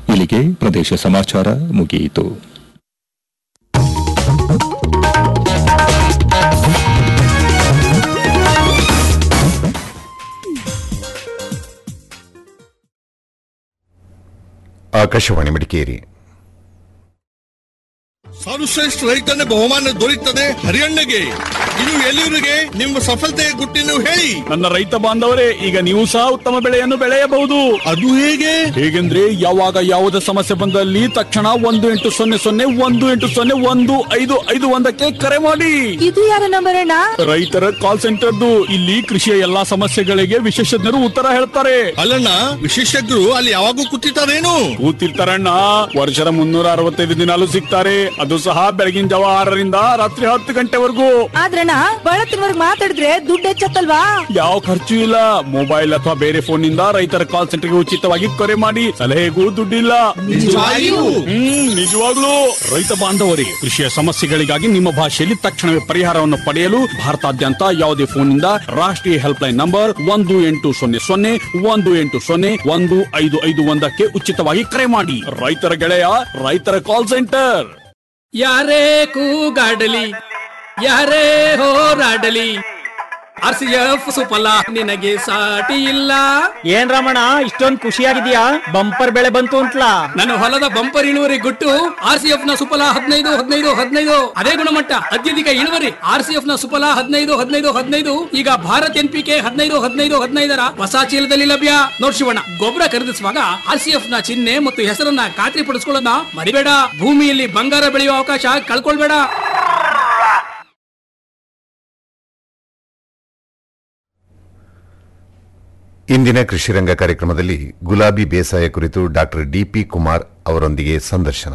ಇಲ್ಲಿಗೆ ಪ್ರದೇಶ ಸಮಾಚಾರ ಮುಗಿಯಿತು ಆಕಾಶವಾಣಿ ಮಡಿಕೇರಿ ಸರ್ವಶ್ರೇಷ್ಠ ರೈತನ ಬಹುಮಾನ ದೊರೆಯುತ್ತದೆ ಹರಿಯಣ್ಣಗೆ ಇದು ಎಲ್ಲಿವರಿಗೆ ನಿಮ್ಮ ಸಫಲತೆಯ ಗುಟ್ಟಿನ ಹೇಳಿ ನನ್ನ ರೈತ ಬಾಂಧವರೇ ಈಗ ನೀವು ಸಹ ಉತ್ತಮ ಬೆಳೆಯನ್ನು ಬೆಳೆಯಬಹುದು ಅದು ಹೇಗೆ ಹೇಗೆಂದ್ರೆ ಯಾವಾಗ ಯಾವುದೇ ಸಮಸ್ಯೆ ಬಂದಲ್ಲಿ ತಕ್ಷಣ ಒಂದು ಎಂಟು ಸೊನ್ನೆ ಸೊನ್ನೆ ಒಂದು ಎಂಟು ಸೊನ್ನೆ ಒಂದು ಐದು ಐದು ಒಂದಕ್ಕೆ ಕರೆ ಮಾಡಿ ಇದು ಯಾರ ನಂಬರ್ ಅಣ್ಣ ರೈತರ ಕಾಲ್ ಸೆಂಟರ್ದು ಇಲ್ಲಿ ಕೃಷಿಯ ಎಲ್ಲಾ ಸಮಸ್ಯೆಗಳಿಗೆ ವಿಶೇಷಜ್ಞರು ಉತ್ತರ ಹೇಳ್ತಾರೆ ಅಲ್ಲಣ್ಣ ವಿಶೇಷಜ್ಞರು ಅಲ್ಲಿ ಯಾವಾಗೂ ಕೂತಿರ್ತಾರೇನು ಕೂತಿರ್ತಾರಣ್ಣ ವರ್ಷದ ಮುನ್ನೂರ ಅರವತ್ತೈದು ದಿನಾಲು ಸಿಗ್ತಾರೆ ಅದು ಸಹ ಬೆಳಗಿನ ಜಾವ ಆರರಿಂದ ರಾತ್ರಿ ಹತ್ತು ಗಂಟೆವರೆಗೂ ಆದ್ರಣ್ಣ ಬಳತ್ತಿನವರ್ಗ್ ಮಾತಾಡಿದ್ರೆ ದುಡ್ಡು ಹೆಚ್ಚತ್ತಲ್ವಾ ಯಾವ ಖರ್ಚು ಇಲ್ಲ ಮೊಬೈಲ್ ಅಥವಾ ಬೇರೆ ಫೋನ್ ನಿಂದ ರೈತರ ಕಾಲ್ ಸೆಂಟರ್ಗೆ ಉಚಿತವಾಗಿ ಕರೆ ಮಾಡಿ ಸಲಹೆಗೂ ದುಡ್ಡಿಲ್ಲ ನಿಜವಾಗಿಯೂ? ಹ್ಮ್ ನಿಜವಾಗ್ಲೂ ರೈತ ಬಾಂಧವರಿಗೆ ಕೃಷಿಯ ಸಮಸ್ಯೆಗಳಿಗಾಗಿ ನಿಮ್ಮ ಭಾಷೆಯಲ್ಲಿ ತಕ್ಷಣವೇ ಪರಿಹಾರವನ್ನು ಪಡೆಯಲು ಭಾರತಾದ್ಯಂತ ಯಾವುದೇ ಫೋನ್ ನಿಂದ ರಾಷ್ಟ್ರೀಯ ಹೆಲ್ಪ್ ಲೈನ್ ನಂಬರ್ ಒಂದು ಎಂಟು ಸೊನ್ನೆ ಸೊನ್ನೆ ಒಂದು ಎಂಟು ಸೊನ್ನೆ ಒಂದು ಐದು ಐದು ಒಂದಕ್ಕೆ ಉಚಿತವಾಗಿ ಕರೆ ಮಾಡಿ ರೈತರ ಗೆಳೆಯ ರೈತರ ಕಾಲ್ ಸೆಂಟರ್ ಯಾರೇ ಕೂಗಾಡಲಿ ಯಾರೇ ಹೋರಾಡಲಿ ಆರ್ ಸಿ ಎಫ್ ಸುಫಲ ನಿನಗೆ ಸಾಟಿ ಇಲ್ಲ ಏನ್ ರಮಣ ಇಷ್ಟೊಂದ್ ಖುಷಿಯಾಗಿದ್ಯಾ ಬಂಪರ್ ಬೆಳೆ ಬಂತು ಅಂತ್ಲಾ ನನ್ನ ಹೊಲದ ಬಂಪರ್ ಇಳುವರಿ ಗುಟ್ಟು ಆರ್ ಸಿ ಎಫ್ ನ ಸುಫಲ ಹದಿನೈದು ಹದಿನೈದು ಹದಿನೈದು ಅದೇ ಗುಣಮಟ್ಟ ಅತ್ಯಧಿಕ ಇಳುವರಿ ಆರ್ ಸಿ ಎಫ್ ನ ಸುಫಲ ಹದಿನೈದು ಹದಿನೈದು ಹದಿನೈದು ಈಗ ಭಾರತ್ ಎನ್ ಪಿ ಕೆ ಹದಿನೈದು ಹದಿನೈದು ಹದಿನೈದರ ಹೊಸ ಚೀಲದಲ್ಲಿ ಲಭ್ಯ ನೋಡ್ ಶಿವಣ್ಣ ಗೊಬ್ಬರ ಖರೀದಿಸುವಾಗ ಆರ್ ಸಿ ಎಫ್ ನ ಚಿಹ್ನೆ ಮತ್ತು ಹೆಸರನ್ನ ಖಾತ್ರಿ ಪಡಿಸ್ಕೊಳ್ಳೋದನ್ನ ಮರಿಬೇಡ ಭೂಮಿಯಲ್ಲಿ ಬಂಗಾರ ಬೆಳೆಯುವ ಅವಕಾಶ ಕಳ್ಕೊಳ್ಬೇಡ ಇಂದಿನ ಕೃಷಿರಂಗ ಕಾರ್ಯಕ್ರಮದಲ್ಲಿ ಗುಲಾಬಿ ಬೇಸಾಯ ಕುರಿತು ಡಾಕ್ಟರ್ ಡಿಪಿ ಕುಮಾರ್ ಅವರೊಂದಿಗೆ ಸಂದರ್ಶನ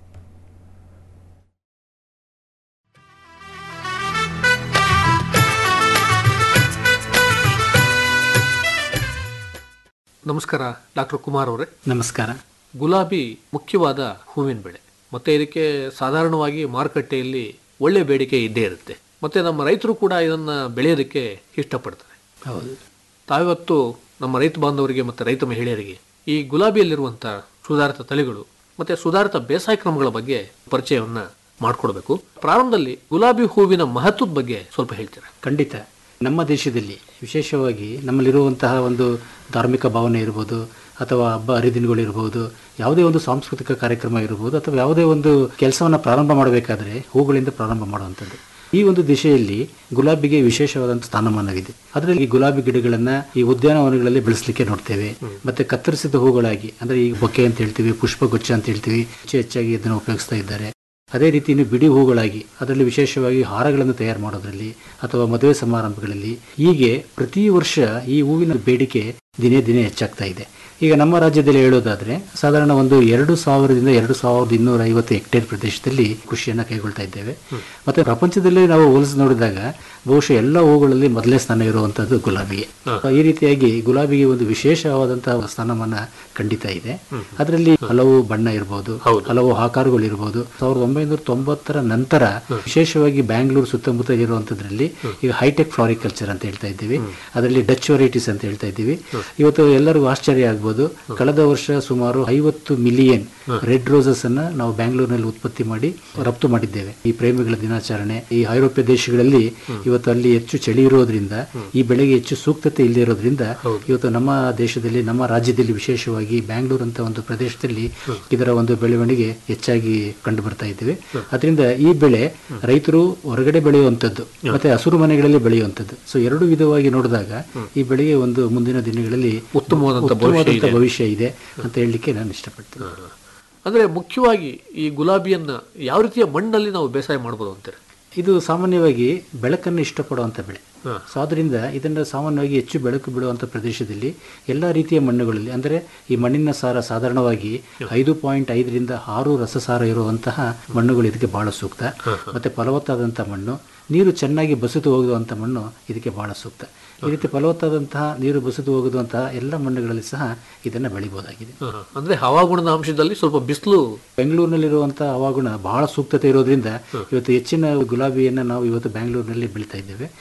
ನಮಸ್ಕಾರ ಡಾಕ್ಟರ್ ಕುಮಾರ್ ಅವರೇ ನಮಸ್ಕಾರ ಗುಲಾಬಿ ಮುಖ್ಯವಾದ ಹೂವಿನ ಬೆಳೆ ಮತ್ತೆ ಇದಕ್ಕೆ ಸಾಧಾರಣವಾಗಿ ಮಾರುಕಟ್ಟೆಯಲ್ಲಿ ಒಳ್ಳೆ ಬೇಡಿಕೆ ಇದ್ದೇ ಇರುತ್ತೆ ಮತ್ತೆ ನಮ್ಮ ರೈತರು ಕೂಡ ಇದನ್ನ ಬೆಳೆಯೋದಕ್ಕೆ ಇಷ್ಟಪಡ್ತಾರೆ ಹೌದು ತಾವಿವತ್ತು ನಮ್ಮ ರೈತ ಬಾಂಧವರಿಗೆ ಮತ್ತು ರೈತ ಮಹಿಳೆಯರಿಗೆ ಈ ಗುಲಾಬಿಯಲ್ಲಿರುವಂಥ ಸುಧಾರಿತ ತಳಿಗಳು ಮತ್ತೆ ಸುಧಾರಿತ ಬೇಸಾಯ ಕ್ರಮಗಳ ಬಗ್ಗೆ ಪರಿಚಯವನ್ನ ಮಾಡಿಕೊಡ್ಬೇಕು ಪ್ರಾರಂಭದಲ್ಲಿ ಗುಲಾಬಿ ಹೂವಿನ ಮಹತ್ವದ ಬಗ್ಗೆ ಸ್ವಲ್ಪ ಹೇಳ್ತೀರಾ ಖಂಡಿತ ನಮ್ಮ ದೇಶದಲ್ಲಿ ವಿಶೇಷವಾಗಿ ನಮ್ಮಲ್ಲಿರುವಂತಹ ಒಂದು ಧಾರ್ಮಿಕ ಭಾವನೆ ಇರ್ಬೋದು ಅಥವಾ ಹಬ್ಬ ಹರಿದಿನಗಳಿರ್ಬೋದು ಯಾವುದೇ ಒಂದು ಸಾಂಸ್ಕೃತಿಕ ಕಾರ್ಯಕ್ರಮ ಇರ್ಬೋದು ಅಥವಾ ಯಾವುದೇ ಒಂದು ಕೆಲಸವನ್ನು ಪ್ರಾರಂಭ ಮಾಡಬೇಕಾದ್ರೆ ಹೂಗಳಿಂದ ಪ್ರಾರಂಭ ಮಾಡುವಂಥದ್ದು ಈ ಒಂದು ದಿಶೆಯಲ್ಲಿ ಗುಲಾಬಿಗೆ ವಿಶೇಷವಾದಂಥ ಸ್ಥಾನಮಾನವಿದೆ ಅದರಲ್ಲಿ ಈ ಗುಲಾಬಿ ಗಿಡಗಳನ್ನ ಈ ಉದ್ಯಾನವನಗಳಲ್ಲಿ ಬೆಳೆಸಲಿಕ್ಕೆ ನೋಡ್ತೇವೆ ಮತ್ತೆ ಕತ್ತರಿಸಿದ ಹೂಗಳಾಗಿ ಅಂದ್ರೆ ಈ ಬೊಕ್ಕೆ ಅಂತ ಹೇಳ್ತೀವಿ ಪುಷ್ಪಗುಚ್ಛ ಅಂತ ಹೇಳ್ತೀವಿ ಹೆಚ್ಚು ಹೆಚ್ಚಾಗಿ ಇದನ್ನು ಉಪಯೋಗಿಸ್ತಾ ಇದ್ದಾರೆ ಅದೇ ರೀತಿ ಇನ್ನು ಬಿಡಿ ಹೂಗಳಾಗಿ ಅದರಲ್ಲಿ ವಿಶೇಷವಾಗಿ ಹಾರಗಳನ್ನು ತಯಾರು ಮಾಡೋದ್ರಲ್ಲಿ ಅಥವಾ ಮದುವೆ ಸಮಾರಂಭಗಳಲ್ಲಿ ಹೀಗೆ ಪ್ರತಿ ವರ್ಷ ಈ ಹೂವಿನ ಬೇಡಿಕೆ ದಿನೇ ದಿನೇ ಹೆಚ್ಚಾಗ್ತಾ ಇದೆ ಈಗ ನಮ್ಮ ರಾಜ್ಯದಲ್ಲಿ ಹೇಳೋದಾದ್ರೆ ಸಾಧಾರಣ ಒಂದು ಎರಡು ಸಾವಿರದಿಂದ ಎರಡು ಸಾವಿರದ ಇನ್ನೂರ ಐವತ್ತು ಹೆಕ್ಟೇರ್ ಪ್ರದೇಶದಲ್ಲಿ ಕೃಷಿಯನ್ನ ಕೈಗೊಳ್ತಾ ಇದ್ದೇವೆ ಮತ್ತೆ ಪ್ರಪಂಚದಲ್ಲಿ ನಾವು ಹೋಲಿಸಿ ನೋಡಿದಾಗ ಬಹುಶಃ ಎಲ್ಲ ಹೂಗಳಲ್ಲಿ ಮೊದಲನೇ ಸ್ಥಾನ ಇರುವಂತದ್ದು ಗುಲಾಬಿಗೆ ಈ ರೀತಿಯಾಗಿ ಗುಲಾಬಿಗೆ ಒಂದು ವಿಶೇಷವಾದಂತಹ ಸ್ಥಾನಮಾನ ಖಂಡಿತ ಇದೆ ಅದರಲ್ಲಿ ಹಲವು ಬಣ್ಣ ಇರಬಹುದು ಹಲವು ಆಕಾರಗಳು ಇರಬಹುದು ಸಾವಿರದ ಒಂಬೈನೂರ ತೊಂಬತ್ತರ ನಂತರ ವಿಶೇಷವಾಗಿ ಬ್ಯಾಂಗ್ಳೂರು ಸುತ್ತಮುತ್ತ ಇರುವಂತದ್ರಲ್ಲಿ ಈಗ ಹೈಟೆಕ್ ಫ್ಲಾರಿಕಲ್ಚರ್ ಅಂತ ಹೇಳ್ತಾ ಇದ್ದೀವಿ ಅದರಲ್ಲಿ ಡಚ್ ವೆರೈಟೀಸ್ ಅಂತ ಹೇಳ್ತಾ ಇದ್ದೀವಿ ಇವತ್ತು ಎಲ್ಲರಿಗೂ ಆಶ್ಚರ್ಯ ಆಗ್ಬೋದು ಕಳೆದ ವರ್ಷ ಸುಮಾರು ಐವತ್ತು ಮಿಲಿಯನ್ ರೆಡ್ ರೋಸಸ್ ಅನ್ನ ನಾವು ಬ್ಯಾಂಗ್ಳೂರಿನಲ್ಲಿ ಉತ್ಪತ್ತಿ ಮಾಡಿ ರಫ್ತು ಮಾಡಿದ್ದೇವೆ ಈ ಪ್ರೇಮಿಗಳ ದಿನಾಚರಣೆ ಈ ಐರೋಪ್ಯ ದೇಶಗಳಲ್ಲಿ ಇವತ್ತು ಅಲ್ಲಿ ಹೆಚ್ಚು ಚಳಿ ಇರೋದ್ರಿಂದ ಈ ಬೆಳೆಗೆ ಹೆಚ್ಚು ಸೂಕ್ತತೆ ಇಲ್ಲದೆ ಇರೋದ್ರಿಂದ ಇವತ್ತು ನಮ್ಮ ದೇಶದಲ್ಲಿ ನಮ್ಮ ರಾಜ್ಯದಲ್ಲಿ ವಿಶೇಷವಾಗಿ ಬ್ಯಾಂಗ್ಳೂರ್ ಅಂತ ಒಂದು ಪ್ರದೇಶದಲ್ಲಿ ಇದರ ಒಂದು ಬೆಳವಣಿಗೆ ಹೆಚ್ಚಾಗಿ ಕಂಡು ಬರ್ತಾ ಇದ್ದೇವೆ ಅದರಿಂದ ಈ ಬೆಳೆ ರೈತರು ಹೊರಗಡೆ ಬೆಳೆಯುವಂತದ್ದು ಮತ್ತೆ ಹಸಿರು ಮನೆಗಳಲ್ಲಿ ಬೆಳೆಯುವಂತದ್ದು ಸೊ ಎರಡು ವಿಧವಾಗಿ ನೋಡಿದಾಗ ಈ ಬೆಳೆಗೆ ಒಂದು ಮುಂದಿನ ದಿನಗಳಲ್ಲಿ ಉತ್ತಮವಾದಂಥ ಉತ್ತಮವಾದಂಥ ಭವಿಷ್ಯ ಇದೆ ಅಂತ ಹೇಳಲಿಕ್ಕೆ ನಾನು ಇಷ್ಟಪಡ್ತೇನೆ ಅಂದ್ರೆ ಮುಖ್ಯವಾಗಿ ಈ ಗುಲಾಬಿಯನ್ನ ಯಾವ ರೀತಿಯ ಮಣ್ಣಲ್ಲಿ ನಾವು ಬೇಸಾಯ ಮಾಡ್ಬೋದು ಅಂತಾರೆ ಇದು ಸಾಮಾನ್ಯವಾಗಿ ಬೆಳಕನ್ನು ಇಷ್ಟಪಡುವಂಥ ಬೆಳೆ ಸೊ ಅದರಿಂದ ಇದನ್ನು ಸಾಮಾನ್ಯವಾಗಿ ಹೆಚ್ಚು ಬೆಳಕು ಬೀಳುವಂಥ ಪ್ರದೇಶದಲ್ಲಿ ಎಲ್ಲ ರೀತಿಯ ಮಣ್ಣುಗಳಲ್ಲಿ ಅಂದರೆ ಈ ಮಣ್ಣಿನ ಸಾರ ಸಾಧಾರಣವಾಗಿ ಐದು ಪಾಯಿಂಟ್ ಐದರಿಂದ ಆರು ರಸಸಾರ ಇರುವಂತಹ ಮಣ್ಣುಗಳು ಇದಕ್ಕೆ ಬಹಳ ಸೂಕ್ತ ಮತ್ತೆ ಫಲವತ್ತಾದಂಥ ಮಣ್ಣು ನೀರು ಚೆನ್ನಾಗಿ ಬಸಿದು ಹೋಗುವಂಥ ಮಣ್ಣು ಇದಕ್ಕೆ ಬಹಳ ಸೂಕ್ತ ಈ ರೀತಿ ಫಲವತ್ತಾದಂತಹ ನೀರು ಬಸಿದು ಹೋಗುವಂತಹ ಎಲ್ಲ ಮಣ್ಣುಗಳಲ್ಲಿ ಸಹ ಇದನ್ನು ಬೆಳಿಬೋದಾಗಿದೆ ಅಂದ್ರೆ ಹವಾಗುಣದ ಅಂಶದಲ್ಲಿ ಸ್ವಲ್ಪ ಬಿಸಿಲು ಬೆಂಗಳೂರಿನಲ್ಲಿರುವಂತಹ ಹವಾಗುಣ ಬಹಳ ಸೂಕ್ತತೆ ಇರೋದ್ರಿಂದ ಇವತ್ತು ಹೆಚ್ಚಿನ ಗುಲಾಬಿಯನ್ನ ನಾವು ಇವತ್ತು ಬೆಂಗಳೂರಿನಲ್ಲಿ ಬೆಳಿತಾ ಇದ್ದೇವೆ ಇದೇ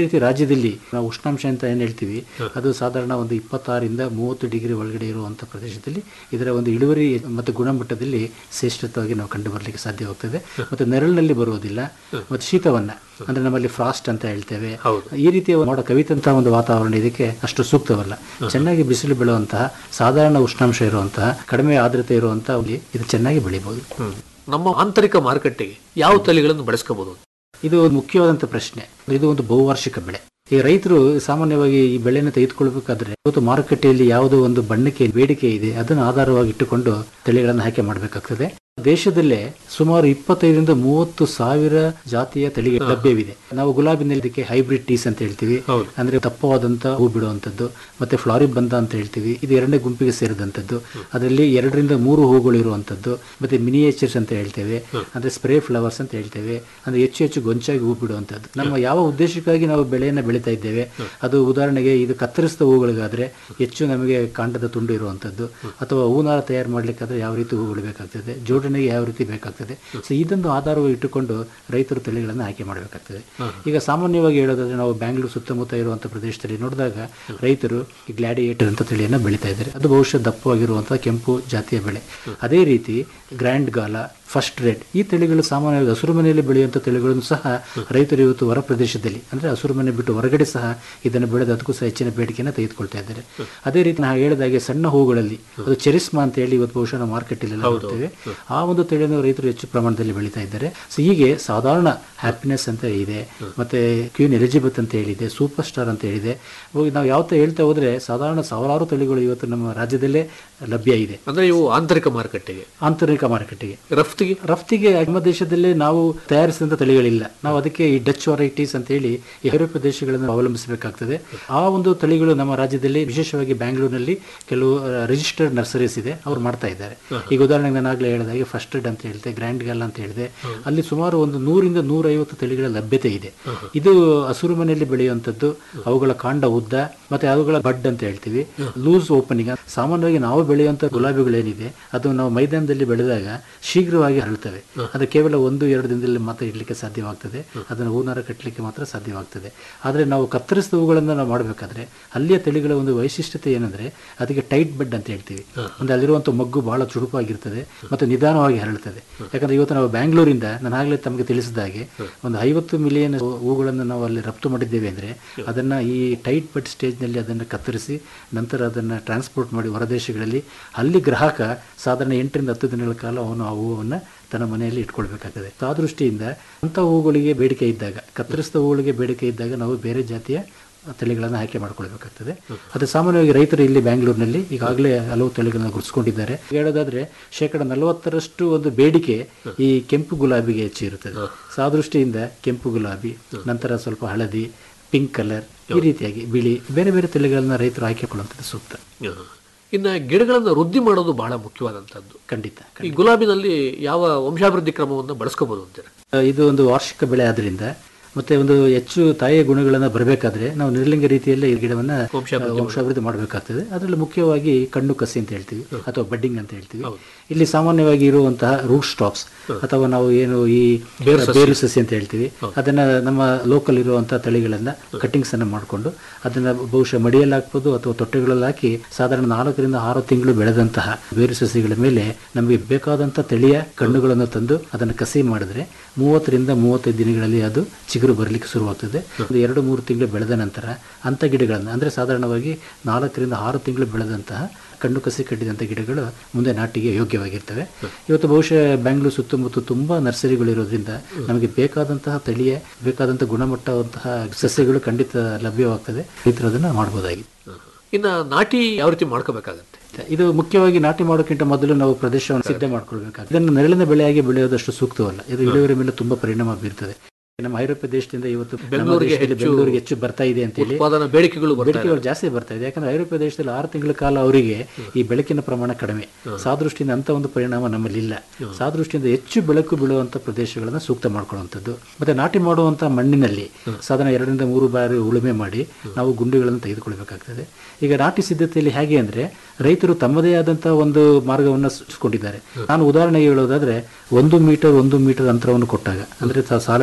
ರೀತಿ ರಾಜ್ಯದಲ್ಲಿ ನಾವು ಉಷ್ಣಾಂಶ ಅಂತ ಏನ್ ಹೇಳ್ತೀವಿ ಅದು ಸಾಧಾರಣ ಒಂದು ಇಪ್ಪತ್ತಾರರಿಂದ ಮೂವತ್ತು ಡಿಗ್ರಿ ಒಳಗಡೆ ಇರುವಂತ ಪ್ರದೇಶದಲ್ಲಿ ಇದರ ಒಂದು ಇಳುವರಿ ಮತ್ತು ಗುಣಮಟ್ಟದಲ್ಲಿ ಶ್ರೇಷ್ಠವಾಗಿ ನಾವು ಕಂಡು ಬರಲಿಕ್ಕೆ ಸಾಧ್ಯವಾಗ್ತದೆ ಮತ್ತೆ ನೆರಳಿನಲ್ಲಿ ಬರುವುದಿಲ್ಲ ಮತ್ತು ಶೀತವನ್ನ ಅಂದ್ರೆ ನಮ್ಮಲ್ಲಿ ಫ್ರಾಸ್ಟ್ ಅಂತ ಹೇಳ್ತೇವೆ ಈ ರೀತಿಯ ಮೋಡ ಕವಿತಂತಹ ಒಂದು ವಾತಾವರಣ ಇದಕ್ಕೆ ಅಷ್ಟು ಸೂಕ್ತವಲ್ಲ ಚೆನ್ನಾಗಿ ಬಿಸಿಲು ಬೀಳುವಂತಹ ಸಾಧಾರಣ ಉಷ್ಣಾಂಶ ಇರುವಂತಹ ಕಡಿಮೆ ಆರ್ದ್ರತೆ ಇರುವಂತಹ ಅಲ್ಲಿ ಇದು ಚೆನ್ನಾಗಿ ಬೆಳಿಬಹುದು ನಮ್ಮ ಆಂತರಿಕ ಮಾರುಕಟ್ಟೆಗೆ ಯಾವ ತಳಿಗಳನ್ನು ಬಳಸ್ಕೋಬಹುದು ಇದು ಒಂದು ಮುಖ್ಯವಾದಂತ ಪ್ರಶ್ನೆ ಇದು ಒಂದು ಬಹುವಾರ್ಷಿಕ ಬೆಳೆ ಈ ರೈತರು ಸಾಮಾನ್ಯವಾಗಿ ಈ ಬೆಳೆಯನ್ನು ತೆಗೆದುಕೊಳ್ಬೇಕಾದ್ರೆ ಇವತ್ತು ಮಾರುಕಟ್ಟೆಯಲ್ಲಿ ಯಾವುದೋ ಒಂದು ಬಣ್ಣಕ್ಕೆ ಬೇಡಿಕೆ ಇದೆ ಅದನ್ನು ಆಧಾರವಾಗಿ ಇಟ್ಟುಕೊಂಡು ತಳಿಗಳನ್ನು ಆಯ್ಕೆ ಮಾಡಬೇಕಾಗ್ತದೆ ದೇಶದಲ್ಲೇ ಸುಮಾರು ಇಪ್ಪತ್ತೈದರಿಂದ ಮೂವತ್ತು ಸಾವಿರ ಜಾತಿಯ ತಳಿಗಳು ಲಭ್ಯವಿದೆ ನಾವು ಗುಲಾಬಿನಲ್ಲಿ ಇದಕ್ಕೆ ಹೈಬ್ರಿಡ್ ಟೀಸ್ ಅಂತ ಹೇಳ್ತೀವಿ ಅಂದ್ರೆ ದಪ್ಪವಾದಂತ ಹೂ ಬಿಡುವಂತದ್ದು ಮತ್ತೆ ಫ್ಲಾರಿಬ್ ಬಂದ ಅಂತ ಹೇಳ್ತೀವಿ ಇದು ಎರಡನೇ ಗುಂಪಿಗೆ ಸೇರಿದಂತದ್ದು ಅದರಲ್ಲಿ ಎರಡರಿಂದ ಮೂರು ಹೂಗಳು ಇರುವಂತದ್ದು ಮತ್ತೆ ಮಿನಿಯೇಚರ್ಸ್ ಅಂತ ಹೇಳ್ತೇವೆ ಅಂದ್ರೆ ಸ್ಪ್ರೇ ಫ್ಲವರ್ಸ್ ಅಂತ ಹೇಳ್ತೇವೆ ಅಂದ್ರೆ ಹೆಚ್ಚು ಹೆಚ್ಚು ಗೊಂಚಾಗಿ ಹೂ ಬಿಡುವಂತದ್ದು ನಮ್ಮ ಯಾವ ಉದ್ದೇಶಕ್ಕಾಗಿ ನಾವು ಬೆಳೆಯನ್ನ ಬೆಳೀತಾ ಇದ್ದೇವೆ ಅದು ಉದಾಹರಣೆಗೆ ಇದು ಕತ್ತರಿಸಿದ ಹೂಗಳಿಗಾದ್ರೆ ಹೆಚ್ಚು ನಮಗೆ ಕಾಂಡದ ತುಂಡು ಇರುವಂತದ್ದು ಅಥವಾ ಹೂನಾರ ತಯಾರು ಮಾಡ್ಲಿಕ್ಕಾದ್ರೆ ಯಾವ ರೀತಿ ಹೂಗಳು ಬೇಕಾಗ್ತದೆ ಜೋಡಣೆಗೆ ಯಾವ ರೀತಿ ಬೇಕಾಗ್ತದೆ ಸೊ ಇದನ್ನು ಆಧಾರವಾಗಿ ಇಟ್ಟುಕೊಂಡು ರೈತರು ತಳಿಗಳನ್ನು ಆಯ್ಕೆ ಮಾಡಬೇಕಾಗ್ತದೆ ಈಗ ಸಾಮಾನ್ಯವಾಗಿ ಹೇಳೋದಾದ್ರೆ ನಾವು ಬ್ಯಾಂಗ್ಳೂರು ಸುತ್ತಮುತ್ತ ಇರುವಂತ ಪ್ರದೇಶದಲ್ಲಿ ನೋಡಿದಾಗ ರೈತರು ಈ ಗ್ಲಾಡಿಯೇಟರ್ ಅಂತ ತಳಿಯನ್ನು ಬೆಳೀತಾ ಇದ್ದಾರೆ ಅದು ಬಹುಶಃ ದಪ್ಪವಾಗಿರುವಂತಹ ಕೆಂಪು ಜಾತಿಯ ಬೆಳೆ ಅದೇ ರೀತಿ ಗ್ರ್ಯಾಂಡ್ ಗಾಲ ಫಸ್ಟ್ ರೇಟ್ ಈ ತಳಿಗಳು ಸಾಮಾನ್ಯವಾಗಿ ಹಸಿರು ಮನೆಯಲ್ಲಿ ಬೆಳೆಯುವಂಥ ತಳಿಗಳನ್ನು ಸಹ ರೈತರು ಇವತ್ತು ಹೊರ ಪ್ರದೇಶದಲ್ಲಿ ಅಂದ್ರೆ ಹಸಿರು ಮನೆ ಬಿಟ್ಟು ಹೊರಗಡೆ ಸಹ ಇದನ್ನು ಬೆಳೆದು ಅದಕ್ಕೂ ಸಹ ಹೆಚ್ಚಿನ ಬೇಡಿಕೆಯನ್ನು ತೆಗೆದುಕೊಳ್ತಾ ಇದ್ದಾರೆ ಅದೇ ರೀತಿ ನಾವು ಹೇಳಿದಾಗೆ ಸಣ್ಣ ಹೂಗಳಲ್ಲಿ ಅದು ಚೆರಿಸ್ಮಾ ಅಂತ ಹೇಳಿ ಇವತ್ತು ಬಹುಶಃ ನಾವು ಮಾರ್ಕೆಟಲ್ಲಿ ನೋಡ್ತೇವೆ ಆ ಒಂದು ತಳಿಯನ್ನು ರೈತರು ಹೆಚ್ಚು ಪ್ರಮಾಣದಲ್ಲಿ ಬೆಳೀತಾ ಇದ್ದಾರೆ ಸೊ ಹೀಗೆ ಸಾಧಾರಣ ಹ್ಯಾಪಿನೆಸ್ ಅಂತ ಇದೆ ಮತ್ತೆ ಕ್ಯೂನ್ ಎಲಿಜಿಬತ್ ಅಂತ ಹೇಳಿದೆ ಸೂಪರ್ ಸ್ಟಾರ್ ಅಂತ ಹೇಳಿದೆ ಹೋಗಿ ನಾವು ಯಾವತ್ತ ಹೇಳ್ತಾ ಹೋದ್ರೆ ಸಾಧಾರಣ ಸಾವಿರಾರು ತಳಿಗಳು ಇವತ್ತು ನಮ್ಮ ರಾಜ್ಯದಲ್ಲೇ ಲಭ್ಯ ಇದೆ ಅಂದ್ರೆ ಇವು ಆಂತರಿಕ ಮಾರುಕಟ್ಟೆಗೆ ಆಂತರಿಕ ಮಾರುಕಟ್ಟೆಗೆ ರಫ್ತಿಗೆ ರಫ್ತಿಗೆ ನಮ್ಮ ದೇಶದಲ್ಲೇ ನಾವು ತಯಾರಿಸಿದಂತ ತಳಿಗಳಿಲ್ಲ ನಾವು ಅದಕ್ಕೆ ಈ ಡಚ್ ವೆರೈಟೀಸ್ ಅಂತ ಹೇಳಿ ಈ ಯುರೋಪ್ಯ ದೇಶಗಳನ್ನು ಅವಲಂಬಿಸಬೇಕಾಗ್ತದೆ ಆ ಒಂದು ತಳಿಗಳು ನಮ್ಮ ರಾಜ್ಯದಲ್ಲಿ ವಿಶೇಷವಾಗಿ ಬ್ಯಾಂಗ್ಳೂರಿನಲ್ಲಿ ಕೆಲವು ರಿಜಿಸ್ಟರ್ಡ್ ನರ್ಸರೀಸ್ ಇದೆ ಅವ್ರು ಮಾಡ್ತಾ ಇದ್ದಾರೆ ಈಗ ಉದಾಹರಣೆಗೆ ನಾನು ಆಗ್ಲೇ ಹೇಳಿದಾಗೆ ಫಸ್ಟ್ ಅಂತ ಹೇಳಿದೆ ಗ್ರ್ಯಾಂಡ್ ಗಲ್ ಅಂತ ಹೇಳಿದೆ ಅಲ್ಲಿ ಸುಮಾರು ಒಂದು ನೂರಿಂದ ನೂರೈವತ್ತು ತಳಿಗಳ ಲಭ್ಯತೆ ಇದೆ ಇದು ಹಸಿರು ಮನೆಯಲ್ಲಿ ಬೆಳೆಯುವಂತದ್ದು ಅವುಗಳ ಕಾಂಡ ಉದ್ದ ಮತ್ತೆ ಅವುಗಳ ಬಡ್ ಅಂತ ಹೇಳ್ತೀವಿ ಲೂಸ್ ಓಪನಿಂಗ್ ಸಾಮಾನ್ಯವಾಗಿ ನಾವು ಬೆಳೆಯುವಂತ ಗುಲಾಬಿಗಳೇನಿದೆ ಅದು ನಾವು ಮೈದಾನದಲ್ಲಿ ಬೆಳೆದಾಗ ಶೀಘ್ರವಾಗಿ ಹರಳ್ತವೆ ಅದು ಕೇವಲ ಒಂದು ಎರಡು ದಿನದಲ್ಲಿ ಮಾತ್ರ ಇಡ್ಲಿಕ್ಕೆ ಸಾಧ್ಯವಾಗ್ತದೆ ಅದನ್ನು ಹೂನಾರ ಕಟ್ಟಲಿಕ್ಕೆ ಮಾತ್ರ ಸಾಧ್ಯವಾಗ್ತದೆ ಆದರೆ ನಾವು ಕತ್ತರಿಸಿದ ಹೂಗಳನ್ನು ನಾವು ಮಾಡಬೇಕಾದ್ರೆ ಅಲ್ಲಿಯ ತಳಿಗಳ ಒಂದು ವೈಶಿಷ್ಟ್ಯತೆ ಏನಂದ್ರೆ ಅದಕ್ಕೆ ಟೈಟ್ ಬೆಡ್ ಅಂತ ಹೇಳ್ತೀವಿ ಅಂದ್ರೆ ಅಲ್ಲಿರುವಂತ ಮಗ್ಗು ಬಹಳ ಚುರುಕಾಗಿರ್ತದೆ ಮತ್ತು ನಿಧಾನವಾಗಿ ಹರಳುತ್ತದೆ ಯಾಕಂದ್ರೆ ಇವತ್ತು ನಾವು ಬ್ಯಾಂಗ್ಳೂರಿಂದ ನಾನು ಆಗಲೇ ತಮಗೆ ತಿಳಿಸಿದ ಹಾಗೆ ಒಂದು ಐವತ್ತು ಮಿಲಿಯನ್ ಹೂಗಳನ್ನು ನಾವು ಅಲ್ಲಿ ರಫ್ತು ಮಾಡಿದ್ದೇವೆ ಅಂದ್ರೆ ಅದನ್ನ ಈ ಟೈಟ್ ಬೆಡ್ ಸ್ಟೇಜ್ನಲ್ಲಿ ಅದನ್ನು ಕತ್ತರಿಸಿ ನಂತರ ಅದನ್ನು ಟ್ರಾನ್ಸ್ಪೋರ್ಟ್ ಮಾಡಿ ಹೊರದೇಶಗಳಲ್ಲಿ ಅಲ್ಲಿ ಗ್ರಾಹಕ ಸಾಧಾರಣ ಎಂಟರಿಂದ ಹತ್ತು ದಿನಗಳ ಕಾಲ ಅವನು ಆ ಹೂವನ್ನು ತನ್ನ ಮನೆಯಲ್ಲಿ ಇಟ್ಕೊಳ್ಬೇಕಾಗ್ತದೆ ಆ ದೃಷ್ಟಿಯಿಂದ ಅಂಥ ಹೂಗಳಿಗೆ ಬೇಡಿಕೆ ಇದ್ದಾಗ ಕತ್ತರಿಸಿದ ಹೂಗಳಿಗೆ ಬೇಡಿಕೆ ಇದ್ದಾಗ ನಾವು ಬೇರೆ ಜಾತಿಯ ತಳಿಗಳನ್ನು ಆಯ್ಕೆ ಮಾಡ್ಕೊಳ್ಬೇಕಾಗ್ತದೆ ಅದು ಸಾಮಾನ್ಯವಾಗಿ ರೈತರು ಇಲ್ಲಿ ಬ್ಯಾಂಗ್ಳೂರಿನಲ್ಲಿ ಈಗಾಗಲೇ ಹಲವು ತಳಿಗಳನ್ನು ಗುರುತಿಸಿಕೊಂಡಿದ್ದಾರೆ ಹೇಳೋದಾದ್ರೆ ಶೇಕಡ ನಲವತ್ತರಷ್ಟು ಒಂದು ಬೇಡಿಕೆ ಈ ಕೆಂಪು ಗುಲಾಬಿಗೆ ಹೆಚ್ಚು ಇರುತ್ತದೆ ಸೊ ಆ ದೃಷ್ಟಿಯಿಂದ ಕೆಂಪು ಗುಲಾಬಿ ನಂತರ ಸ್ವಲ್ಪ ಹಳದಿ ಪಿಂಕ್ ಕಲರ್ ಈ ರೀತಿಯಾಗಿ ಬಿಳಿ ಬೇರೆ ಬೇರೆ ತಳಿಗಳನ್ನ ರೈತರು ಆಯ್ಕೆಕೊಳ್ಳುವಂಥದ್ದು ಸೂಕ್ತ ಇನ್ನು ಗಿಡಗಳನ್ನು ವೃದ್ಧಿ ಮಾಡೋದು ಬಹಳ ಮುಖ್ಯವಾದಂತದ್ದು ಖಂಡಿತ ಈ ಗುಲಾಬಿನಲ್ಲಿ ಯಾವ ವಂಶಾಭಿವೃದ್ಧಿ ಕ್ರಮವನ್ನು ಬಳಸ್ಕೋಬಹುದು ಅಂತೀರ ಆ, ಇದು ಒಂದು ವಾರ್ಷಿಕ ಬೆಳೆ ಆದ್ರಿಂದ ಮತ್ತೆ ಒಂದು ಹೆಚ್ಚು ತಾಯಿಯ ಗುಣಗಳನ್ನ ಬರಬೇಕಾದ್ರೆ ನಾವು ನಿರ್ಲಿಂಗ ರೀತಿಯಲ್ಲೇ ಈ ಗಿಡವನ್ನ ಆ, ವಂಶಾಭಿವೃದ್ಧಿ ಮಾಡಬೇಕಾಗ್ತದೆ ಅದರಲ್ಲಿ ಮುಖ್ಯವಾಗಿ ಕಣ್ಣು ಕಸಿ ಅಂತ ಹೇಳ್ತೀವಿ ಅಥವಾ ಬಡ್ಡಿಂಗ್ ಅಂತ ಹೇಳ್ತೀವಿ ಇಲ್ಲಿ ಸಾಮಾನ್ಯವಾಗಿ ಇರುವಂತಹ ರೂಟ್ ಸ್ಟಾಕ್ಸ್ ಅಥವಾ ನಾವು ಏನು ಈ ಬೇರು ಸಸಿ ಅಂತ ಹೇಳ್ತೀವಿ ಅದನ್ನ ನಮ್ಮ ಲೋಕಲ್ ಇರುವಂತಹ ತಳಿಗಳನ್ನ ಕಟ್ಟಿಂಗ್ಸ್ ಅನ್ನ ಮಾಡಿಕೊಂಡು ಅದನ್ನ ಬಹುಶಃ ಮಡಿಯಲ್ಲಿ ಹಾಕ್ಬೋದು ಅಥವಾ ತೊಟ್ಟೆಗಳಲ್ಲಿ ಹಾಕಿ ಸಾಧಾರಣ ನಾಲ್ಕರಿಂದ ಆರು ತಿಂಗಳು ಬೆಳೆದಂತಹ ಬೇರು ಸಸಿಗಳ ಮೇಲೆ ನಮಗೆ ಬೇಕಾದಂತ ತಳಿಯ ಕಣ್ಣುಗಳನ್ನು ತಂದು ಅದನ್ನು ಕಸಿ ಮಾಡಿದ್ರೆ ಮೂವತ್ತರಿಂದ ಮೂವತ್ತೈದು ದಿನಗಳಲ್ಲಿ ಅದು ಚಿಗುರು ಬರಲಿಕ್ಕೆ ಶುರುವಾಗ್ತದೆ ಒಂದು ಎರಡು ಮೂರು ತಿಂಗಳು ಬೆಳೆದ ನಂತರ ಅಂಥ ಗಿಡಗಳನ್ನು ಅಂದ್ರೆ ಸಾಧಾರಣವಾಗಿ ನಾಲ್ಕರಿಂದ ಆರು ತಿಂಗಳು ಬೆಳೆದಂತಹ ಕಣ್ಣು ಕಸಿ ಕಟ್ಟಿದಂಥ ಗಿಡಗಳು ಮುಂದೆ ನಾಟಿಗೆ ಯೋಗ್ಯವಾಗಿರ್ತವೆ ಇವತ್ತು ಬಹುಶಃ ಬ್ಯಾಂಗ್ಳೂರು ಸುತ್ತಮುತ್ತ ತುಂಬಾ ನರ್ಸರಿಗಳು ಇರೋದ್ರಿಂದ ನಮಗೆ ಬೇಕಾದಂತಹ ತಳಿಯ ಬೇಕಾದಂತಹ ಗುಣಮಟ್ಟವಂತಹ ಸಸ್ಯಗಳು ಖಂಡಿತ ಲಭ್ಯವಾಗ್ತದೆ ರೈತರು ಅದನ್ನ ಮಾಡಬಹುದಾಗಿದೆ ಇನ್ನು ನಾಟಿ ಯಾವ ರೀತಿ ಮಾಡ್ಕೋಬೇಕಾಗತ್ತೆ ಇದು ಮುಖ್ಯವಾಗಿ ನಾಟಿ ಮಾಡೋಕ್ಕಿಂತ ಮೊದಲು ನಾವು ಪ್ರದೇಶವನ್ನು ಸಿದ್ಧ ಮಾಡ್ಕೊಳ್ಬೇಕಾಗ್ತದೆ ಇದನ್ನು ನೆರಳಿನ ಬೆಳೆಯಾಗಿ ಬೆಳೆಯೋದಷ್ಟು ಸೂಕ್ತವಲ್ಲ ಇದು ಇಳುವರಿ ಮೇಲೆ ತುಂಬಾ ಪರಿಣಾಮ ಬೀರ್ತದೆ ನಮ್ಮ ಐರೋಪ್ಯ ದೇಶದಿಂದ ಇವತ್ತು ನಮ್ಮ ಬೆಂಗಳೂರಿಗೆ ದೇಶದಲ್ಲಿ ಹೆಚ್ಚು ಬೆಂಗಳೂರಿಗೆ ಹೆಚ್ಚು ಬರ್ತಾ ಇದೆ ಅಂತ ಹೇಳಿ ಉತ್ಪಾದನಾ ಬೇಡಿಕೆಗಳು ಬರ್ತಾ ಬೇಡಿಕೆಗಳು ಜಾಸ್ತಿ ಬರ್ತಾ ಇದೆ ಯಾಕಂದ್ರೆ ಐರೋಪ್ಯ ದೇಶದಲ್ಲಿ ಆರು ತಿಂಗಳ ಕಾಲ ಅವರಿಗೆ ಈ ಬೆಳಕಿನ ಪ್ರಮಾಣ ಕಡಿಮೆ ಸಾದೃಷ್ಟಿಯಿಂದ ಅಂತ ಒಂದು ಪರಿಣಾಮ ನಮ್ಮಲ್ಲಿ ಇಲ್ಲ ಸಾದೃಷ್ಟಿಯಿಂದ ಹೆಚ್ಚು ಬೆಳಕು ಬೀಳುವಂತ ಪ್ರದೇಶಗಳನ್ನ ಸೂಕ್ತ ಮಾಡ್ಕೊಳ್ಳುವಂಥದ್ದು ಮತ್ತೆ ನಾಟಿ ಮಾಡುವಂತ ಮಣ್ಣಿನಲ್ಲಿ ಸಾಧಾರಣ ಎರಡರಿಂದ ಮೂರು ಬಾರಿ ಉಳುಮೆ ಮಾಡಿ ನಾವು ಗುಂಡಿಗಳನ್ನು ತೆಗೆದುಕೊಳ್ಬೇಕಾಗ್ತದೆ ಈಗ ನಾಟಿ ಸಿದ್ಧತೆಯಲ್ಲಿ ಹೇಗೆ ಅಂದ್ರೆ ರೈತರು ತಮ್ಮದೇ ಆದಂತಹ ಒಂದು ಮಾರ್ಗವನ್ನು ಸೃಷ್ಟಿಸಿಕೊಂಡಿದ್ದಾರೆ ನಾನು ಉದಾಹರಣೆಗೆ ಹೇಳೋದಾದ್ರೆ ಒಂದು ಮೀಟರ್ ಒಂದು ಮೀಟರ್ ಅಂತರವನ್ನು ಕೊಟ್ಟಾಗ ಅಂದ್ರೆ ಸ- ಸಾಲಿಂದ ಸಾಲಿಗೆ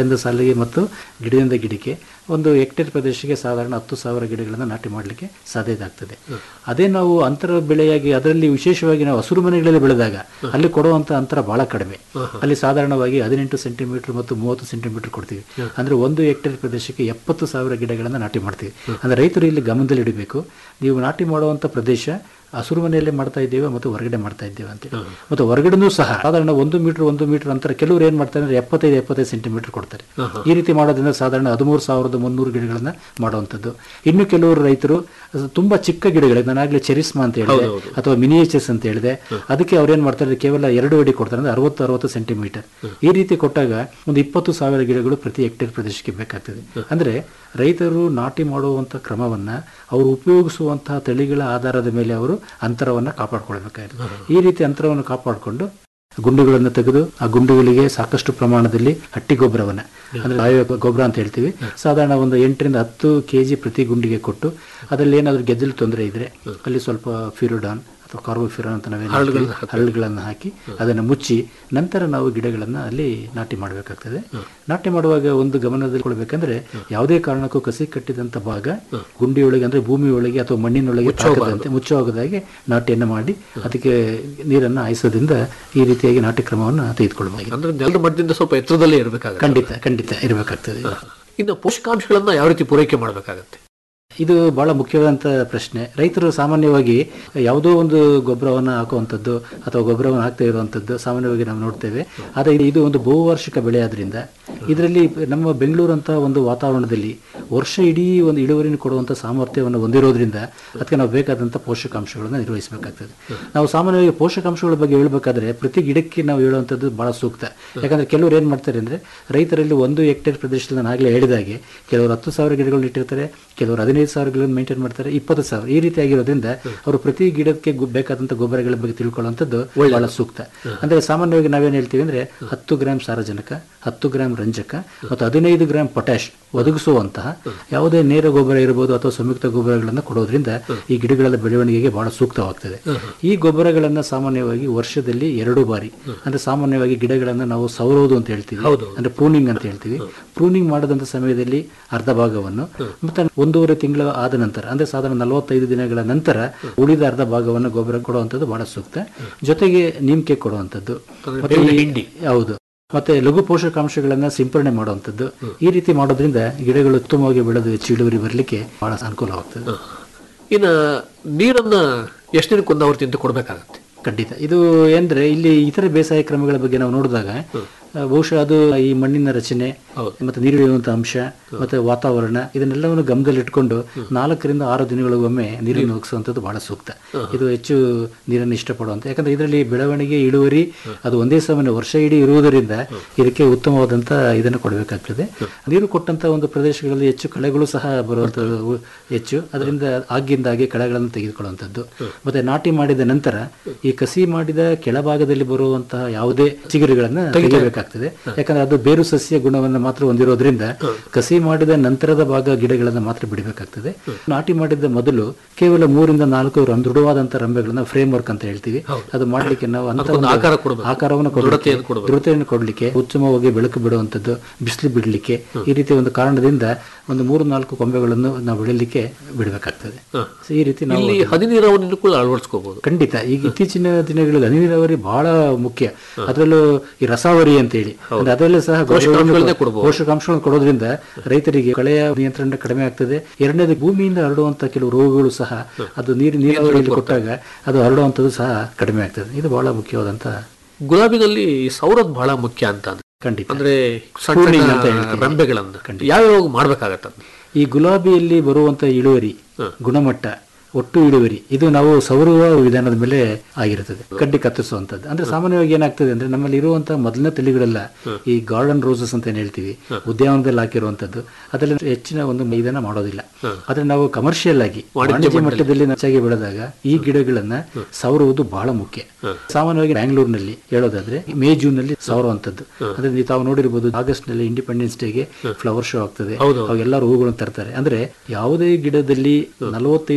ಸಾಲಿಗೆ ಮತ್ತು ಗಿಡದಿಂದ ಗಿಡಕ್ಕೆ ಒಂದು ಹೆಕ್ಟೇರ್ ಪ್ರದೇಶಕ್ಕೆ ಸಾಧಾರಣ ಹತ್ತು ಸಾವಿರ ಗಿಡಗಳನ್ನು ನಾಟಿ ಮಾಡಲಿಕ್ಕೆ ಸಾಧ್ಯತೆ ಆಗ್ತದೆ ಅದೇ ನಾವು ಅಂತರ ಬೆಳೆಯಾಗಿ ಅದರಲ್ಲಿ ವಿಶೇಷವಾಗಿ ನಾವು ಹಸಿರು ಮನೆಗಳಲ್ಲಿ ಬೆಳೆದಾಗ ಅಲ್ಲಿ ಕೊಡುವಂತ ಅಂತರ ಬಹಳ ಕಡಿಮೆ ಅಲ್ಲಿ ಸಾಧಾರಣವಾಗಿ ಹದಿನೆಂಟು ಸೆಂಟಿಮೀಟರ್ ಮತ್ತು ಮೂವತ್ತು ಸೆಂಟಿಮೀಟರ್ ಕೊಡ್ತೀವಿ ಅಂದ್ರೆ ಒಂದು ಹೆಕ್ಟೇರ್ ಪ್ರದೇಶಕ್ಕೆ ಎಪ್ಪತ್ತು ಸಾವಿರ ಗಿಡಗಳನ್ನು ನಾಟಿ ಮಾಡ್ತೀವಿ ಅಂದ್ರೆ ರೈತರು ಇಲ್ಲಿ ಗಮನದಲ್ಲಿ ಇಡಬೇಕು ನೀವು ನಾಟಿ ಮಾಡುವಂತ ಪ್ರದೇಶ ಹಸಿರು ಮನೆಯಲ್ಲೇ ಮಾಡ್ತಾ ಇದ್ದೇವೆ ಮತ್ತು ಹೊರಗಡೆ ಮಾಡ್ತಾ ಇದ್ದೇವೆ ಅಂತೇಳಿ ಮತ್ತು ಹೊರಗಡೆನೂ ಸಹ ಸಾಧಾರಣ ಒಂದು ಮೀಟರ್ ಒಂದು ಮೀಟರ್ ಅಂತರ ಕೆಲವರು ಏನ್ ಮಾಡ್ತಾರೆ ಅಂದ್ರೆ ಎಪ್ಪತ್ತೈದು ಎಪ್ಪತ್ತೈದು ಸೆಂಟಿಮೀಟರ್ ಕೊಡ್ತಾರೆ ಈ ರೀತಿ ಮಾಡೋದ್ರಿಂದ ಸಾಧಾರಣ ಹದಿಮೂರು ಸಾವಿರದ ಮುನ್ನೂರು ಗಿಡಗಳನ್ನ ಮಾಡುವಂಥದ್ದು ಇನ್ನು ಕೆಲವರು ರೈತರು ಅದು ತುಂಬಾ ಚಿಕ್ಕ ಗಿಡಗಳಿಗೆ ನಾನಾಗ್ಲೇ ಚೆರಿಸ್ಮಾ ಅಂತ ಹೇಳಿದೆ ಅಥವಾ ಮಿನಿಯೇಚರ್ಸ್ ಅಂತ ಹೇಳಿದೆ ಅದಕ್ಕೆ ಅವ್ರು ಏನ್ ಮಾಡ್ತಾರೆ ಕೇವಲ ಎರಡು ಅಡಿ ಕೊಡ್ತಾರೆ ಅಂದ್ರೆ ಅರವತ್ತು ಅರವತ್ತು ಸೆಂಟಿಮೀಟರ್ ಈ ರೀತಿ ಕೊಟ್ಟಾಗ ಒಂದು ಇಪ್ಪತ್ತು ಸಾವಿರ ಗಿಡಗಳು ಪ್ರತಿ ಹೆಕ್ಟೇರ್ ಪ್ರದೇಶಕ್ಕೆ ಬೇಕಾಗ್ತದೆ ಅಂದ್ರೆ ರೈತರು ನಾಟಿ ಮಾಡುವಂತ ಕ್ರಮವನ್ನ ಅವರು ಉಪಯೋಗಿಸುವಂತಹ ತಳಿಗಳ ಆಧಾರದ ಮೇಲೆ ಅವರು ಅಂತರವನ್ನ ಕಾಪಾಡ್ಕೊಳ್ಬೇಕಾಗಿದೆ ಈ ರೀತಿ ಅಂತರವನ್ನು ಕಾಪಾಡಿಕೊಂಡು ಗುಂಡುಗಳನ್ನು ತೆಗೆದು ಆ ಗುಂಡುಗಳಿಗೆ ಸಾಕಷ್ಟು ಪ್ರಮಾಣದಲ್ಲಿ ಹಟ್ಟಿ ಗೊಬ್ಬರವನ್ನ ಅಂದ್ರೆ ಸಾವಯವ ಗೊಬ್ಬರ ಅಂತ ಹೇಳ್ತೀವಿ ಸಾಧಾರಣ ಒಂದು ಎಂಟರಿಂದ ಹತ್ತು ಕೆಜಿ ಪ್ರತಿ ಗುಂಡಿಗೆ ಕೊಟ್ಟು ಅದರಲ್ಲಿ ಏನಾದರೂ ಗೆದ್ದಲು ತೊಂದರೆ ಇದ್ರೆ ಅಲ್ಲಿ ಸ್ವಲ್ಪ ಫಿರೋಡಾನ್ ಅಥವಾ ಕಾರ್ಬೋಫಿರಾನ್ ಅಂತ ನಾವೇನು ಹೇಳ್ತೀವಿ, ಹರಳುಗಳನ್ನು ಹಾಕಿ ಅದನ್ನು ಮುಚ್ಚಿ ನಂತರ ನಾವು ಗಿಡಗಳನ್ನು ಅಲ್ಲಿ ನಾಟಿ ಮಾಡಬೇಕಾಗ್ತದೆ ನಾಟಿ ಮಾಡುವಾಗ ಒಂದು ಗಮನದಲ್ಲಿ ಕೊಡಬೇಕಂದ್ರೆ ಯಾವುದೇ ಕಾರಣಕ್ಕೂ ಕಸಿ ಕಟ್ಟಿದಂತ ಭಾಗ ಗುಂಡಿಯೊಳಗೆ ಅಂದ್ರೆ ಭೂಮಿಯೊಳಗೆ ಅಥವಾ ಮಣ್ಣಿನೊಳಗೆ ತಾಕದಂತೆ ಮುಚ್ಚೋಗದಾಗೆ ನಾಟಿಯನ್ನು ಮಾಡಿ ಅದಕ್ಕೆ ನೀರನ್ನು ಹಾಯಿಸೋದ್ರಿಂದ ಈ ರೀತಿಯಾಗಿ ನಾಟಿ ಕ್ರಮವನ್ನು ತೆಗೆದುಕೊಳ್ಳಬಹುದು ಅಂದ್ರೆ ನೆಲದ ಮಟ್ಟದಿಂದ ಸ್ವಲ್ಪ ಎತ್ತರದಲ್ಲೇ ಇರಬೇಕಾಗುತ್ತೆ ಖಂಡಿತ ಖಂಡಿತ ಇರಬೇಕಾಗ್ತದೆ ಇನ್ನು ಪೋಷಕಾಂಶಗಳನ್ನ ಯಾವ ರೀತಿ ಪೂರೈಕೆ ಮಾಡಬೇಕಾಗತ್ತೆ ಇದು ಬಹಳ ಮುಖ್ಯವಾದಂಥ ಪ್ರಶ್ನೆ ರೈತರು ಸಾಮಾನ್ಯವಾಗಿ ಯಾವುದೋ ಒಂದು ಗೊಬ್ಬರವನ್ನು ಹಾಕುವಂಥದ್ದು ಅಥವಾ ಗೊಬ್ಬರವನ್ನು ಹಾಕ್ತಾ ಇರುವಂಥದ್ದು ಸಾಮಾನ್ಯವಾಗಿ ನಾವು ನೋಡ್ತೇವೆ ಆದರೆ ಇದು- ಇದು ಒಂದು ಬಹುವಾರ್ಷಿಕ ಬೆಳೆ ಆದ್ರಿಂದ ಇದರಲ್ಲಿ ನಮ್ಮ ಬೆಂಗಳೂರು ಅಂತ ಒಂದು ವಾತಾವರಣದಲ್ಲಿ ವರ್ಷ ಇಡೀ ಒಂದು ಇಳುವರಿನ ಕೊಡುವಂಥ ಸಾಮರ್ಥ್ಯವನ್ನು ಹೊಂದಿರೋದ್ರಿಂದ ಅದಕ್ಕೆ ನಾವು ಬೇಕಾದಂಥ ಪೋಷಕಾಂಶಗಳನ್ನು ನಿರ್ವಹಿಸಬೇಕಾಗ್ತದೆ ನಾವು ಸಾಮಾನ್ಯವಾಗಿ ಪೋಷಕಾಂಶಗಳ ಬಗ್ಗೆ ಹೇಳ್ಬೇಕಾದ್ರೆ ಪ್ರತಿ ಗಿಡಕ್ಕೆ ನಾವು ಹೇಳುವಂಥದ್ದು ಬಹಳ ಸೂಕ್ತ ಯಾಕಂದ್ರೆ ಕೆಲವರು ಏನು ಮಾಡ್ತಾರೆ ಅಂದ್ರೆ ರೈತರಲ್ಲಿ ಒಂದು ಹೆಕ್ಟೇರ್ ಪ್ರದೇಶದಲ್ಲಿ ನಾನು ಆಗಲೇ ಹೇಳಿದಾಗೆ ಕೆಲವರು ಹತ್ತು ಸಾವಿರ ಗಿಡಗಳನ್ನ ಇಟ್ಟಿರ್ತಾರೆ ಕೆಲವರು ಹದಿನೈದು ಸಾವಿರ ಗಿಡಗಳನ್ನು ಮೇಂಟೈನ್ ಮಾಡ್ತಾರೆ ಇಪ್ಪತ್ತು ಸಾವಿರ ಈ ರೀತಿ ಆಗಿರೋದ್ರಿಂದ ಅವರು ಪ್ರತಿ ಗಿಡಕ್ಕೆ ಗು- ಬೇಕಾದಂಥ ಗೊಬ್ಬರಗಳ ಬಗ್ಗೆ ತಿಳ್ಕೊಳ್ಳುವಂಥದ್ದು ಬಹಳ ಸೂಕ್ತ ಅಂದ್ರೆ ಸಾಮಾನ್ಯವಾಗಿ ನಾವೇನು ಹೇಳ್ತೀವಿ ಅಂದ್ರೆ ಹತ್ತು ಗ್ರಾಂ ಸಾರಜನಕ ಹತ್ತು ಗ್ರಾಂ ರಂಜಕ ಮತ್ತು ಹದಿನೈದು ಗ್ರಾಂ ಪೊಟ್ಯಾಶ್ ಒದಗಿಸುವಂತಹ ಯಾವುದೇ ನೇರ ಗೊಬ್ಬರ ಇರಬಹುದು ಅಥವಾ ಸಂಯುಕ್ತ ಗೊಬ್ಬರಗಳನ್ನು ಕೊಡೋದ್ರಿಂದ ಈ ಗಿಡಗಳ ಬೆಳವಣಿಗೆಗೆ ಬಹಳ ಸೂಕ್ತವಾಗ್ತದೆ ಈ ಗೊಬ್ಬರಗಳನ್ನ ಸಾಮಾನ್ಯವಾಗಿ ವರ್ಷದಲ್ಲಿ ಎರಡು ಬಾರಿ ಅಂದ್ರೆ ಸಾಮಾನ್ಯವಾಗಿ ಗಿಡಗಳನ್ನ ನಾವು ಸೌರೋದು ಅಂತ ಹೇಳ್ತೀವಿ ಅಂದ್ರೆ ಪ್ರೂನಿಂಗ್ ಅಂತ ಹೇಳ್ತೀವಿ ಪ್ರೂನಿಂಗ್ ಮಾಡದಂತ ಸಮಯದಲ್ಲಿ ಅರ್ಧ ಭಾಗವನ್ನು ಮತ್ತೆ ಒಂದೂವರೆ ತಿಂಗಳ ಆದ ನಂತರ ಅಂದ್ರೆ ಸಾಧಾರಣ ನಲವತ್ತೈದು ದಿನಗಳ ನಂತರ ಉಳಿದ ಅರ್ಧ ಭಾಗವನ್ನು ಗೊಬ್ಬರ ಕೊಡುವಂಥದ್ದು ಬಹಳ ಸೂಕ್ತ ಜೊತೆಗೆ ನೀಮ್ಕೆ ಕೊಡುವಂಥದ್ದು ಮತ್ತೆ ಈ- ಹೌದು ಮತ್ತೆ ಲಘು ಪೋಷಕಾಂಶಗಳನ್ನ ಸಿಂಪರಣೆ ಮಾಡುವಂಥದ್ದು ಈ ರೀತಿ ಮಾಡೋದ್ರಿಂದ ಗಿಡಗಳು ಉತ್ತಮವಾಗಿ ಬೆಳೆದು ಹೆಚ್ಚು ಇಳುವರಿ ಬರಲಿಕ್ಕೆ ಬಹಳ ಅನುಕೂಲವಾಗ್ತದೆ ಇನ್ನು ನೀರನ್ನ ಎಷ್ಟು ದಿನಕ್ಕೆ ಒಂದು ಆವರ್ತಿ ಅಂತ ಕೊಡಬೇಕಾಗತ್ತೆ ಖಂಡಿತ ಇದು ಅಂದ್ರೆ ಇಲ್ಲಿ ಇತರ ಬೇಸಾಯ ಕ್ರಮಗಳ ಬಗ್ಗೆ ನಾವು ನೋಡಿದಾಗ ಆ, ಬಹುಶಃ ಅದು ಈ ಮಣ್ಣಿನ ರಚನೆ ಮತ್ತೆ ನೀರು ಇರುವಂತಹ ಅಂಶ ಮತ್ತೆ ವಾತಾವರಣ ಇದನ್ನೆಲ್ಲವನ್ನು ಗಮನದಲ್ಲಿಟ್ಕೊಂಡು ನಾಲ್ಕರಿಂದ ಆರು ದಿನಗಳಿಗೊಮ್ಮೆ ನೀರನ್ನು ಒಗ್ಸುವಂಥದ್ದು ಬಹಳ ಸೂಕ್ತ ಇದು ಹೆಚ್ಚು ನೀರನ್ನು ಇಷ್ಟಪಡುವಂತ ಯಾಕಂದ್ರೆ ಇದರಲ್ಲಿ ಬೆಳವಣಿಗೆ ಇಳುವರಿ ಅದು ಒಂದೇ ಸಮಯ ವರ್ಷ ಇಡೀ ಇರುವುದರಿಂದ ಇದಕ್ಕೆ ಉತ್ತಮವಾದಂತ ಇದನ್ನು ಕೊಡಬೇಕಾಗ್ತದೆ ನೀರು ಕೊಟ್ಟಂತ ಒಂದು ಪ್ರದೇಶಗಳಲ್ಲಿ ಹೆಚ್ಚು ಕಳೆಗಳು ಸಹ ಬರುವಂತದ್ದು ಹೆಚ್ಚು ಅದರಿಂದ ಆಗಿಂದಾಗೆ ಕಳೆಗಳನ್ನು ತೆಗೆದುಕೊಳ್ಳುವಂಥದ್ದು ಮತ್ತೆ ನಾಟಿ ಮಾಡಿದ ನಂತರ ಈ ಕಸಿ ಮಾಡಿದ ಕೆಳಭಾಗದಲ್ಲಿ ಬರುವಂತಹ ಯಾವುದೇ ಚಿಗುರುಗಳನ್ನ ತೆಗೆಯಬೇಕಾಗ್ತದೆ ಯಾಕಂದ್ರೆ ಅದು ಬೇರು ಸಸ್ಯ ಗುಣವನ್ನು ಮಾತ್ರ ಹೊಂದಿರೋದ್ರಿಂದ ಕಸಿ ಮಾಡಿದ ನಂತರದ ಭಾಗ ಗಿಡಗಳನ್ನ ಮಾತ್ರ ಬಿಡಬೇಕಾಗ್ತದೆ ನಾಟಿ ಮಾಡಿದ ಮೊದಲು ಕೇವಲ ಮೂರಿಂದ ನಾಲ್ಕು ರಂ- ದೃಢವಾದಂತಹ ರಂಬೆಗಳನ್ನ ಫ್ರೇಮ್ ವರ್ಕ್ ಅಂತ ಹೇಳ್ತೀವಿ ಅದು ಮಾಡ್ಲಿಕ್ಕೆ ನಾವು ಅಂತ ಅದಕ್ಕೊಂದು ಒಂದು ಆಕಾರ ಕೊಡ್ಬೇಕು. ಆಕಾರವನ್ನು ದೃಢತೆಯನ್ನು ಕೊಡ್ಬೇಕು. ದೃಢತೆಯನ್ನು ಕೊಡ್ಲಿಕ್ಕೆ ಉತ್ತಮವಾಗಿ ಬೆಳಕು ಬಿಡುವಂಥದ್ದು ಬಿಸಿಲು ಬಿಡಲಿಕ್ಕೆ ಈ ರೀತಿ ಒಂದು ಕಾರಣದಿಂದ ಒಂದು ಮೂರು ನಾಲ್ಕು ಕೊಂಬೆಗಳನ್ನು ನಾವು ಬೆಳಿಲಿಕ್ಕೆ ಬಿಡಬೇಕಾಗ್ತದೆ So ಈ ರೀತಿ ನಾವು ಇಲ್ಲಿ ಹನಿ ನೀರಾವರಿಯನ್ನು ಕೂಡ ಅಳವಡಿಸ್ಕೋಬಹುದು ಖಂಡಿತ ಈಗ ಇತ್ತೀಚಿನ ದಿನಗಳಲ್ಲಿ ಹನಿ ನೀರಾವರಿ ಬಹಳ ಮುಖ್ಯ ಅದರಲ್ಲೂ ಈ ರಸಾವರಿ ಅಂತ ಹೇಳಿ ಅಂದ್ರೆ ಅದರಲ್ಲೂ ಸಹ ಪೋಷಕಾಂಶಗಳನ್ನೇ ಗೊಬ್ಬರವನ್ನು ಕೊಡ್ಬೋದು. ಪೋಷಕಾಂಶಗಳನ್ನು ಕೊಡೋದ್ರಿಂದ ರೈತರಿಗೆ ಕಳೆಯ ನಿಯಂತ್ರಣ ಕಡಿಮೆ ಆಗ್ತದೆ ಎರಡನೇದು ಭೂಮಿಯಿಂದ ಹರಡುವಂತ ಕೆಲವು ರೋಗಗಳು ಸಹ ಅದು ನೀರು ನೀರಾವರಿಯಲ್ಲಿ ಕೊಟ್ಟಾಗ ಅದು ಹರಡುವಂಥದ್ದು ಸಹ ಕಡಿಮೆ ಆಗ್ತದೆ ಇದು ಬಹಳ ಮುಖ್ಯವಾದಂತ ಗುಲಾಬಿನಲ್ಲಿ ಸೌರದ್ ಬಹಳ ಮುಖ್ಯ ಅಂತ ಅಂದ್ರೆ. ಖಂಡಿತ ಅಂದ್ರೆ ಸಣ್ಣ Pruning ಸಣ್ಣ ಅಂತ ಹೇಳ್ತೀವಿ. ರೆಂಬೆಗಳನ್ನ ಯಾವ್ಯಾವ ಮಾಡ್ಬೇಕಾಗತ್ತ ಈ ಗುಲಾಬಿಯಲ್ಲಿ ಬರುವಂತ ಇಳುವರಿ ಗುಣಮಟ್ಟ ಒಟ್ಟು ಇಳುವರಿ ಇದು ನಾವು ಸೌರುವ ವಿಧಾನದ ಮೇಲೆ ಆಗಿರುತ್ತದೆ ಕಡ್ಡಿ ಕತ್ತರಿಸುವಂತದ್ದು ಅಂದ್ರೆ ಸಾಮಾನ್ಯವಾಗಿ ಏನಾಗ್ತದೆ ಅಂದ್ರೆ ನಮ್ಮಲ್ಲಿ ಇರುವಂತಹ ಮೊದಲನೇ ತಳಿಗಳೆಲ್ಲ ಈ ಗಾರ್ಡನ್ ರೋಸಸ್ ಅಂತ ಏನ್ ಹೇಳ್ತೀವಿ ಉದ್ಯಾನವನದಲ್ಲಿ ಹಾಕಿರುವಂತದ್ದು ಅದರಲ್ಲಿ ಹೆಚ್ಚಿನ ಒಂದು ಇದನ್ನ ಮಾಡೋದಿಲ್ಲ ಆದ್ರೆ ನಾವು ಕಮರ್ಷಿಯಲ್ ಆಗಿ ವಾಣಿಜ್ಯ ಮಟ್ಟದಲ್ಲಿ ಹೆಚ್ಚಾಗಿ ಬೆಳೆದಾಗ ಈ ಗಿಡಗಳನ್ನ ಸೌರುವುದು ಬಹಳ ಮುಖ್ಯ ಸಾಮಾನ್ಯವಾಗಿ ಬ್ಯಾಂಗ್ಳೂರ್ನಲ್ಲಿ ಹೇಳೋದಾದ್ರೆ ಮೇ ಜೂನ್ ನಲ್ಲಿ ಸೌರುವಂತದ್ದು ಅಂದ್ರೆ ನೀವು ತಾವು ನೋಡಿರ್ಬೋದು ಆಗಸ್ಟ್ ನಲ್ಲಿ ಇಂಡಿಪೆಂಡೆನ್ಸ್ ಡೇಗೆ ಫ್ಲವರ್ ಶೋ ಆಗ್ತದೆ ಅವಾಗೆಲ್ಲರೂ ಹೂಗಳನ್ನು ತರ್ತಾರೆ ಅಂದ್ರೆ ಯಾವುದೇ ಗಿಡದಲ್ಲಿ ನಲವತ್ತೈದು ದಿನದ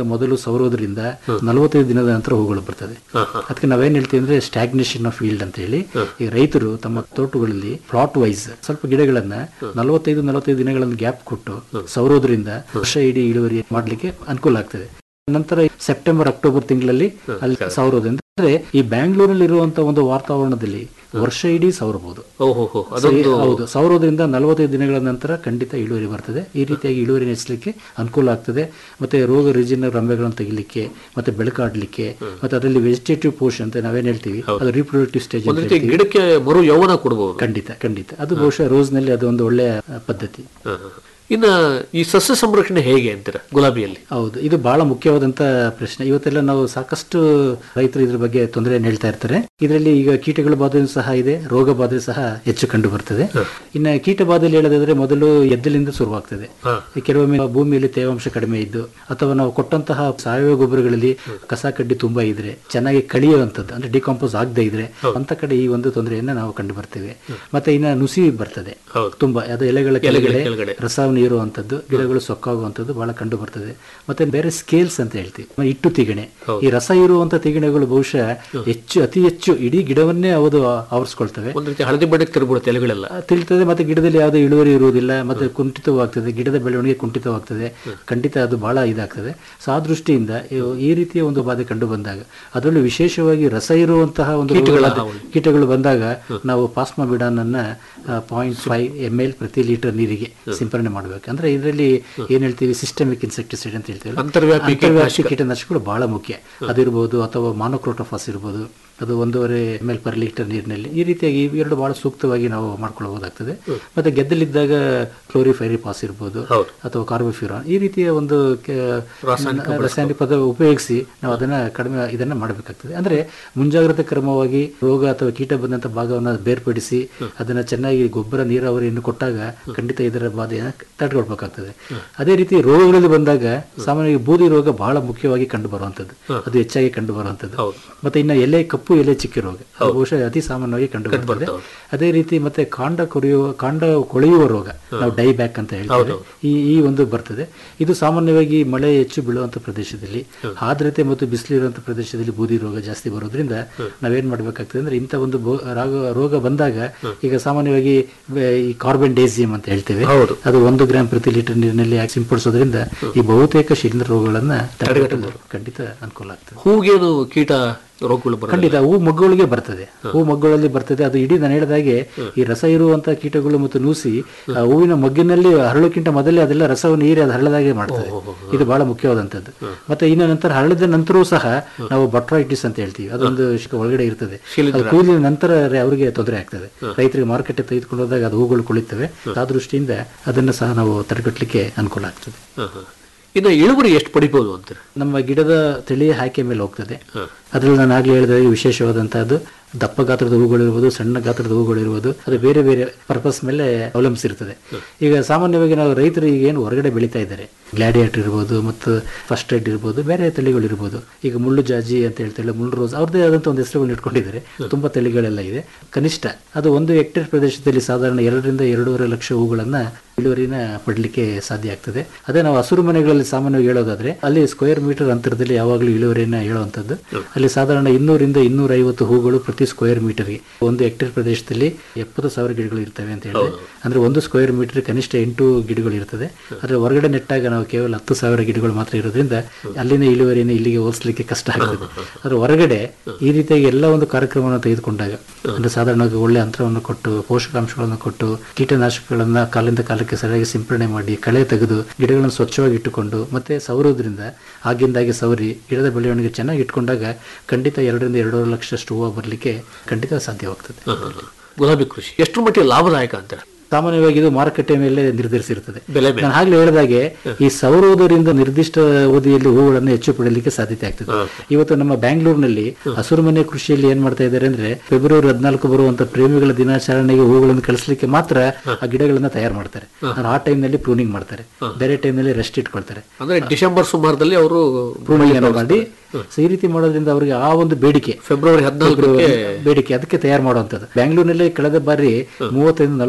ಮೊದಲು ಸೌರೋದ್ರಿಂದ ನಲವತ್ತೈದು ದಿನದ ನಂತರ ಹೂಗಳು ಬರ್ತದೆ ಅದಕ್ಕೆ ನಾವೇನ್ ಹೇಳ್ತೀವಿ ಅಂದ್ರೆ ಸ್ಟಾಗ್ನೇಷನ್ ಆಫ್ ಫೀಲ್ಡ್ ಅಂತ ಹೇಳಿ ಈ ರೈತರು ತಮ್ಮ ತೋಟಗಳಲ್ಲಿ ಪ್ಲಾಟ್ ವೈಸ್ ಸ್ವಲ್ಪ ಗಿಡಗಳನ್ನ ನಲವತ್ತೈದು ನಲವತ್ತೈದು ದಿನಗಳನ್ನು ಗ್ಯಾಪ್ ಕೊಟ್ಟು ಸೌರೋದ್ರಿಂದ ವರ್ಷ ಇಡೀ ಇಳುವರಿ ಮಾಡ್ಲಿಕ್ಕೆ ಅನುಕೂಲ ಆಗ್ತದೆ ನಂತರ ಸೆಪ್ಟೆಂಬರ್ ಅಕ್ಟೋಬರ್ ತಿಂಗಳಲ್ಲಿ ಅಲ್ಲಿ ಸೌರೋದ್ರಿಂದ ಅಂದ್ರೆ ಈ ಬ್ಯಾಂಗ್ಳೂರಲ್ಲಿ ಇರುವಂತ ಒಂದು ವಾತಾವರಣದಲ್ಲಿ ವರ್ಷ ಇಡೀ ಸೌರಬಹುದು ಓಹೋ ಹೋ ಸೊ ಈ- ಹೌದು ಸೌರೋದ್ರಿಂದ ನಲವತ್ತೈದು ದಿನಗಳ ನಂತರ ಖಂಡಿತ ಇಳುವರಿ ಬರ್ತದೆ ಈ ರೀತಿಯಾಗಿ ಇಳುವರಿ ಹೆಚ್ಚಲಿಕ್ಕೆ ಅನುಕೂಲ ಆಗ್ತದೆ ಮತ್ತೆ ರೋಗ ರುಜಿನ ರಂಬೆಗಳನ್ನು ತೆಗಿಲಿಕ್ಕೆ ಮತ್ತೆ ಬೆಳಕಾಡ್ಲಿಕ್ಕೆ ಮತ್ತೆ ಅದರಲ್ಲಿ ವೆಜಿಟೇಟಿವ್ ಪೋಷನ್ ಅಂತ ನಾವೇನ್ ಹೇಳ್ತೀವಿ ಅದು ರಿಪ್ರೊಡಕ್ಟಿವ್ ಸ್ಟೇಜ್ ಒಂದ್ ರೀತಿ ಗಿಡಕ್ಕೆ ಮರು ಯೌವನ ಕೊಡಬಹುದು ಖಂಡಿತ ಖಂಡಿತ ಅದು ಬಹುಶಃ ರೋಸ್ ನಲ್ಲಿ ಅದು ಒಂದು ಒಳ್ಳೆಯ ಆ, ಪದ್ಧತಿ ಇನ್ನ ಈ ಸಸ್ಯ ಸಂರಕ್ಷಣೆ ಹೇಗೆ ಅಂತೀರ ಗುಲಾಬಿಯಲ್ಲಿ ಹೌದು ಇದು ಬಹಳ ಮುಖ್ಯವಾದಂತ ಪ್ರಶ್ನೆ ಇವತ್ತೆಲ್ಲ ನಾವು ಸಾಕಷ್ಟು ರೈತರು ಇದ್ರ ಬಗ್ಗೆ ತೊಂದರೆಯನ್ನು ಹೇಳ್ತಾ ಇರ್ತಾರೆ ಇದರಲ್ಲಿ ಈಗ ಕೀಟಗಳ ಬಾಧೆ ಸಹ ಇದೆ ರೋಗ ಬಾಧೆ ಸಹ ಹೆಚ್ಚು ಕಂಡು ಬರ್ತದೆ ಇನ್ನು ಕೀಟ ಬಾಧೆಯಲ್ಲಿ ಹೇಳೋದಾದ್ರೆ ಮೊದಲು ಎದ್ದಲಿಂದ ಶುರುವಾಗ್ತದೆ ಈ ಕೆಲವೊಮ್ಮೆ ಭೂಮಿಯಲ್ಲಿ ತೇವಾಂಶ ಕಡಿಮೆ ಇದ್ದು ಅಥವಾ ನಾವು ಕೊಟ್ಟಂತಹ ಸಾವಯವ ಗೊಬ್ಬರಗಳಲ್ಲಿ ಕಸ ಕಡ್ಡಿ ತುಂಬಾ ಇದ್ರೆ ಚೆನ್ನಾಗಿ ಕಳಿಯುವಂಥದ್ದು ಅಂದ್ರೆ ಡಿಕಾಂಪೋಸ್ ಆಗದೆ ಇದ್ರೆ ಅಂತ ಕಡೆ ಈ ಒಂದು ತೊಂದರೆಯನ್ನ ನಾವು ಕಂಡು ಬರ್ತೇವೆ ಮತ್ತೆ ಇನ್ನ ನುಸಿ ಬರ್ತದೆ ತುಂಬಾ ಅದು ಎಲೆಗಳ ಕೆಳಗಡೆ ಕೆಳಗಡೆ. ರಸವನ್ನು ಇರುವಂತದ್ದು ಗಿಡಗಳು ಸೊಕ್ಕಾಗುವಂತದ್ದು ಬಹಳ ಕಂಡು ಬರ್ತದೆ ಮತ್ತೆ ಬೇರೆ ಸ್ಕೇಲ್ಸ್ ಅಂತ ಹೇಳ್ತೀವಿ ಮ- ಇಟ್ಟು ತಿಗಣೆ ಈ ರಸ ಇರುವಂತ ತಿಗಣೆಗಳು ಬಹುಶಃ ಹೆಚ್ಚು ಅತಿ ಹೆಚ್ಚು ಇಡೀ ಗಿಡವನ್ನೇ ಅವು ಆವರಿಸ್ಕೊಳ್ತವೆ ಒಂದ್ ರೀತಿ ಹಳದಿ ಬಣ್ಣಕ್ಕೆ ತಿರುಗ್ಬಿಡುತ್ತೆ ಎಲೆಗಳೆಲ್ಲ ಆ, ತಿಳ್ತದೆ ಮತ್ತೆ ಗಿಡದಲ್ಲಿ ಯಾವುದೇ ಇಳುವರಿ ಇರುವುದಿಲ್ಲ ಮತ್ತೆ ಕುಂಠಿತವಾಗ್ತದೆ ಗಿಡದ ಬೆಳವಣಿಗೆ ಕುಂಠಿತವಾಗ್ತದೆ ಖಂಡಿತ ಅದು ಬಹಳ ಇದಾಗ್ತದೆ ಸೊ ಆ ದೃಷ್ಟಿಯಿಂದ ಇವು- ಈ ರೀತಿಯ ಒಂದು ಬಾಧೆ ಕಂಡು ಬಂದಾಗ ಅದರಲ್ಲೂ ವಿಶೇಷವಾಗಿ ರಸ ಇರುವಂತಹ ಒಂದು ರೋಗಗಳಾದ- ಕೀಟಗಳು ಬಂದಾಗ ನಾವು ಪಾಸ್ಮಾ ಬಿಡಾನನ್ನ ಪಾಯಿಂಟ್ ಫೈವ್ ಎಮ್ ಎಲ್ ಪ್ರತಿ ಲೀಟರ್ ನೀರಿಗೆ ಸಿಂಪರಣೆ ಮಾಡಬೇಕು ಅಂದ್ರೆ ಇದರಲ್ಲಿ ಏನ್ ಹೇಳ್ತೀವಿ ಸಿಸ್ಟಮಿಕ್ ಇನ್ಸೆಕ್ಟಿಸೈಡ್ ಅಂತ ಹೇಳ್ತೀವಿ ಅಂತರ್ವ್ಯಾಪಿ ಅಂತರ್ವ್ಯಾಪಿ ಕೀಟನಾಶಕಗಳು ಬಹಳ ಮುಖ್ಯ ಅದಿರ್ಬೋದು ಅಥವಾ ಮಾನೋಕ್ರೋಟೋಫಾಸ್ ಇರ್ಬೋದು ಅದು ಒಂದೂವರೆ ಎಮ್ ಎಲ್ ಪರ್ ಲೀಟರ್ ನೀರಿನಲ್ಲಿ ಈ ರೀತಿಯಾಗಿ ಇವೆರಡು ಬಹಳ ಸೂಕ್ತವಾಗಿ ನಾವು ಮಾಡ್ಕೊಳ್ಬಹುದಾಗ್ತದೆ ಮತ್ತೆ ಗೆದ್ದಲಿದ್ದಾಗ ಕ್ಲೋರಿಫೈರಿಪಾಸ್ ಇರ್ಬೋದು ಅಥವಾ ಕಾರ್ಬೋಫ್ಯೂರಾನ್ ಈ ರೀತಿಯ ಒಂದು ಕೆ- ರಾಸಾಯನಿಕ ಪದ ಉಪಯೋಗಿಸಿ ನಾವು ಅದನ್ನ ಕಡಿಮೆ ಇದನ್ನ ಮಾಡಬೇಕಾಗ್ತದೆ ಅಂದ್ರೆ ಮುಂಜಾಗ್ರತಾ ಕ್ರಮವಾಗಿ ರೋಗ ಅಥವಾ ಕೀಟ ಬಂದಂತ ಭಾಗವನ್ನು ಬೇರ್ಪಡಿಸಿ ಅದನ್ನ ಚೆನ್ನಾಗಿ ಗೊಬ್ಬರ ನೀರಾವರಿಯನ್ನು ಕೊಟ್ಟಾಗ ಖಂಡಿತ ಇದರ ಬಾಧೆಯನ್ನು ತಡೆಗಟ್ಟಬೇಕಾಗ್ತದೆ ಅದೇ ರೀತಿ ರೋಗಗಳಲ್ಲಿ ಬಂದಾಗ ಸಾಮಾನ್ಯವಾಗಿ ಬೂದಿ ರೋಗ ಬಹಳ ಮುಖ್ಯವಾಗಿ ಕಂಡು ಬರುವಂತದ್ದು ಅದು ಹೆಚ್ಚಾಗಿ ಕಂಡು ಬರುವಂತದ್ದು ಮತ್ತೆ ಇನ್ನು ಎಲೆ ಕಪ್ಪು ಎಲೆ ಚಿಕ್ಕಿ ರೋಗ ಅದು ಬಹುಶಃ ಅತಿ ಸಾಮಾನ್ಯವಾಗಿ ಕಂಡು ಬರ್ತದೆ ಅದೇ ರೀತಿ ಮತ್ತೆ ಕಾಂಡ ಕೊರೆಯುವ ಕಾಂಡ ಕೊಳೆಯುವ ರೋಗ ನಾವು ಡೈ ಬ್ಯಾಕ್ ಅಂತ ಹೇಳ್ತೇವೆ ಈ ಈ ಒಂದು ಬರ್ತದೆ ಇದು ಸಾಮಾನ್ಯವಾಗಿ ಮಳೆ ಹೆಚ್ಚು ಬೀಳುವಂತ ಪ್ರದೇಶದಲ್ಲಿ ಆರ್ದ್ರತೆ ಮತ್ತು ಬಿಸಿಲಿರುವಂತ ಪ್ರದೇಶದಲ್ಲಿ ಬೂದಿ ರೋಗ ಜಾಸ್ತಿ ಬರೋದ್ರಿಂದ ನಾವೇನ್ ಮಾಡ್ಬೇಕಾಗ್ತದೆ ಅಂದ್ರೆ ಇಂಥ ಒಂದು ಬೋ- ರಾಗ- ರೋಗ ಬಂದಾಗ ಈಗ ಸಾಮಾನ್ಯವಾಗಿ ಬೆ- ಈ ಕಾರ್ಬನ್ ಡೇಸಿಯಂ ಅಂತ ಹೇಳ್ತೇವೆ ಅದು ಒಂದು ಗ್ರಾಮ್ ಪ್ರತಿ ಲೀಟರ್ ನೀರಿನಲ್ಲಿ ಹಾಕಿ ಸಿಂಪಡಿಸೋದ್ರಿಂದ ಈ ಬಹುತೇಕ ಶಿಲೀಂಧ್ರ ರೋಗಗಳನ್ನ ತಡೆಗಟ್ಟಲು ಖಂಡಿತ ಅನುಕೂಲ ಆಗ್ತದೆ ಹೂಗೇನು ಕೀಟ ರೋಗಗಳು ಬರೋದಿಲ್ಲ ಖಂಡಿತ ಹೂ ಮಗ್ಗುಗಳಿಗೆ ಬರ್ತದೆ ಹೂ ಮಗ್ಗುಗಳಲ್ಲಿ ಬರ್ತದೆ ಅದು ಇಡೀ ನಾನು ಹೇಳಿದಾಗೆ ಈ ರಸ ಇರುವಂತಹ ಕೀಟಗಳು ಮತ್ತು ನೂಸಿ ಆ ಹೂವಿನ ಮಗ್ಗಿನಲ್ಲಿ ಹರಳೋಕ್ಕಿಂತ ಮೊದಲೇ ಅದೆಲ್ಲ ರಸವನ್ನು ಹೀರಿ ಅದು ಹರಳದಾಗೆ ಮಾಡ್ತದೆ ಇದು ಬಹಳ ಮುಖ್ಯವಾದಂತದ್ದು ಮತ್ತೆ ಇನ್ನು ನಂತರ ಹರಳಿದ ನಂತರವೂ ಸಹ ನಾವು ಬಟ್ರೈಟಿಸ್ ಅಂತ ಹೇಳ್ತೀವಿ ಅದೊಂದು ಶಿಕ ಒಳಗಡೆ ಇರ್ತದೆ ಅದು ಕೂದಲಿನ ನಂತರ ಅವರಿಗೆ ತೊಂದರೆ ಆಗ್ತದೆ ರೈತರಿಗೆ ಮಾರುಕಟ್ಟೆ ತೆಗೆದುಕೊಂಡು ಹೋದಾಗ ಅದು ಹೂಗಳು ಕುಳಿತವೆ ಆ ದೃಷ್ಟಿಯಿಂದ ಅದನ್ನು ಸಹ ನಾವು ತಡೆಗಟ್ಟಲಿಕ್ಕೆ ಅನುಕೂಲ ಆಗ್ತದೆ ಹ, ಹ. ಇನ್ನು ಇಳುವರಿ ಎಷ್ಟು ಪಡಿಬಹುದು ಅಂತೀರ ನಮ್ಮ ಗಿಡದ ತಳಿಯ ಆಯ್ಕೆ ಮೇಲೆ ಹೋಗ್ತದೆ ಅದರಲ್ಲಿ ನಾನು ಆಗ್ಲೇ ಹೇಳಿದ ಹಾಗೆ ವಿಶೇಷವಾದಂತಹದ್ದು ದಪ್ಪ ಗಾತ್ರದ ಹೂಗಳಿರ್ಬೋದು ಸಣ್ಣ ಗಾತ್ರದ ಹೂಗಳಿರ್ಬೋದು ಅದು ಬೇರೆ ಬೇರೆ ಪರ್ಪಸ್ ಮೇಲೆ ಅವಲಂಬಿಸಿರ್ತದೆ ಈಗ ಸಾಮಾನ್ಯವಾಗಿ ನಾವು ರೈತರು ಈಗ ಏನು ಹೊರಗಡೆ ಬೆಳೀತಾ ಇದ್ದಾರೆ ಗ್ಲಾಡಿಯೇಟ್ ಇರ್ಬೋದು ಮತ್ತು ಫಸ್ಟ್ ರೇಟ್ ಇರ್ಬೋದು ಬೇರೆ ತಳಿಗಳು ಇರ್ಬೋದು ಈಗ ಮುಳ್ಳು ಜಾಜಿ ಅಂತ ಹೇಳ್ತೇವೆ ಮುಳ್ಳು ರೋಸ್ ಅವ್ರದ್ದೇ ಆದಂಥ ಒಂದು ಹೆಸರುಗಳನ್ನ ಇಟ್ಕೊಂಡಿದ್ದಾರೆ ತುಂಬಾ ತಳಿಗಳೆಲ್ಲ ಇದೆ ಕನಿಷ್ಠ ಅದು ಒಂದು ಹೆಕ್ಟೇರ್ ಪ್ರದೇಶದಲ್ಲಿ ಸಾಧಾರಣ ಎರಡರಿಂದ ಎರಡೂವರೆ ಲಕ್ಷ ಹೂಗಳನ್ನ ಇಳುವರಿನ ಪಡಲಿಕ್ಕೆ ಸಾಧ್ಯ ಆಗ್ತದೆ ಅದೇ ನಾವು ಹಸಿರು ಮನೆಗಳಲ್ಲಿ ಸಾಮಾನ್ಯವಾಗಿ ಹೇಳೋದಾದ್ರೆ ಅಲ್ಲಿ ಸ್ಕ್ವೇರ್ ಮೀಟರ್ ಅಂತರದಲ್ಲಿ ಯಾವಾಗಲೂ ಇಳುವರಿಯನ್ನ ಹೇಳುವಂಥದ್ದು ಅಲ್ಲಿ ಸಾಧಾರಣ ಇನ್ನೂರಿಂದ ಇನ್ನೂರ ಐವತ್ತು ಹೂಗಳು ಪ್ರತಿ ಸ್ಕ್ವೇರ್ ಮೀಟರ್ಗೆ ಒಂದು ಹೆಕ್ಟೇರ್ ಪ್ರದೇಶದಲ್ಲಿ ಎಪ್ಪತ್ತು ಸಾವಿರ ಗಿಡಗಳು ಇರ್ತವೆ ಅಂತ ಹೇಳಿದ್ರೆ ಅಂದ್ರೆ ಒಂದು ಸ್ಕ್ವೇರ್ ಮೀಟರ್ ಕನಿಷ್ಠ ಎಂಟು ಗಿಡಗಳು ಇರ್ತದೆ ಆದ್ರೆ ಹೊರಗಡೆ ನೆಟ್ಟಾಗ ನಾವು ಕೇವಲ ಹತ್ತು ಸಾವಿರ ಗಿಡಗಳು ಮಾತ್ರ ಇರೋದ್ರಿಂದ ಅಲ್ಲಿನ ಇಳುವರಿಯನ್ನು ಇಲ್ಲಿಗೆ ಹೋಲಿಸಲಿಕ್ಕೆ ಕಷ್ಟ ಆಗ್ತದೆ ಆದ್ರೆ ಹೊರಗಡೆ ಈ ರೀತಿಯಾಗಿ ಎಲ್ಲ ಒಂದು ಕಾರ್ಯಕ್ರಮವನ್ನು ತೆಗೆದುಕೊಂಡಾಗ ಅಂದ್ರೆ ಸಾಧಾರಣವಾಗಿ ಒಳ್ಳೆ ಅಂತರವನ್ನು ಕೊಟ್ಟು ಪೋಷಕಾಂಶಗಳನ್ನು ಕೊಟ್ಟು ಕೀಟನಾಶಕಗಳನ್ನ ಕಾಲಿಂದ ಕಾಲಕ್ಕೆ ಸರಿಯಾಗಿ ಸಿಂಪರಣೆ ಮಾಡಿ ಕಳೆ ತೆಗೆದು ಗಿಡಗಳನ್ನು ಸ್ವಚ್ಛವಾಗಿ ಇಟ್ಟುಕೊಂಡು ಮತ್ತೆ ಸವರೋದ್ರಿಂದ ಆಗಿಂದಾಗೆ ಸವರಿ ಗಿಡದ ಬೆಳವಣಿಗೆ ಚೆನ್ನಾಗಿ ಇಟ್ಕೊಂಡಾಗ ಖಂಡಿತ ಎರಡರಿಂದ ಎರಡೂವರೆ ಲಕ್ಷಷ್ಟು ಹೂವು ಬರಲಿಕ್ಕೆ ಖಂಡಿತ ಸಾಧ್ಯವಾಗ್ತದೆ ಹ, ಹ, ಹ. ಗುಲಾಬಿ ಕೃಷಿ ಎಷ್ಟು ಮಟ್ಟಿಗೆ ಲಾಭದಾಯಕ ಅಂತೀರ ಸಾಮಾನ್ಯವಾಗಿ ಇದು ಮಾರುಕಟ್ಟೆ ಮೇಲೆ ನಿರ್ಧರಿಸಿರುತ್ತದೆ ಬೆಲೆ ಮೇಲೆ. ನಾನು ಆಗ್ಲೇ ಹೇಳಿದಾಗೆ ಈ ಸೌರೋದರಿಂದ ನಿರ್ದಿಷ್ಟ ಅವಧಿಯಲ್ಲಿ ಹೂಗಳನ್ನು ಹೆಚ್ಚು ಪಡೆಯಲಿಕ್ಕೆ ಸಾಧ್ಯತೆ ಆಗ್ತದೆ ಇವತ್ತು ನಮ್ಮ ಬ್ಯಾಂಗ್ಳೂರಿನಲ್ಲಿ ಹಸುರುಮನೆ ಕೃಷಿಯಲ್ಲಿ ಏನ್ ಮಾಡ್ತಾ ಇದ್ದಾರೆ ಅಂದ್ರೆ ಫೆಬ್ರವರಿ ಹದಿನಾಲ್ಕು ಬರುವಂತ ಪ್ರೇಮಿಗಳ ದಿನಾಚರಣೆಗೆ ಹೂಗಳನ್ನು ಕಳಿಸ್ಲಿಕ್ಕೆ ಮಾತ್ರ ಆ ಗಿಡಗಳನ್ನ ತಯಾರು ಮಾಡ್ತಾರೆ ಅಂದ್ರೆ ಆ time ನಲ್ಲಿ ಪ್ರೂನಿಂಗ್ ಮಾಡ್ತಾರೆ ಬೇರೆ time ನಲ್ಲಿ ರೆಸ್ಟ್ ಇಟ್ಕೊಳ್ತಾರೆ ಅಂದ್ರೆ ಡಿಸೆಂಬರ್ ಸುಮಾರದಲ್ಲಿ ಅವರು ಪ್ರೂನಿಂಗ್ ಅನ್ನು ಮಾಡಿ ಸೊ ಈ ರೀತಿ ಮಾಡೋದ್ರಿಂದ ಅವರಿಗೆ ಆ ಒಂದು ಬೇಡಿಕೆ ಫೆಬ್ರವರಿ ಹದಿನಾಲ್ಕಕ್ಕೆ ಬೇಡಿಕೆ ಅದಕ್ಕೆ ತಯಾರು ಮಾಡುವಂತದ್ದು ಬ್ಯಾಂಗ್ಳೂರಿನಲ್ಲಿ ಕಳೆದ ಬಾರಿ ಮೂವತ್ತೈದು ನಲವತ್ತು ರೂಪಾಯಿಗಳು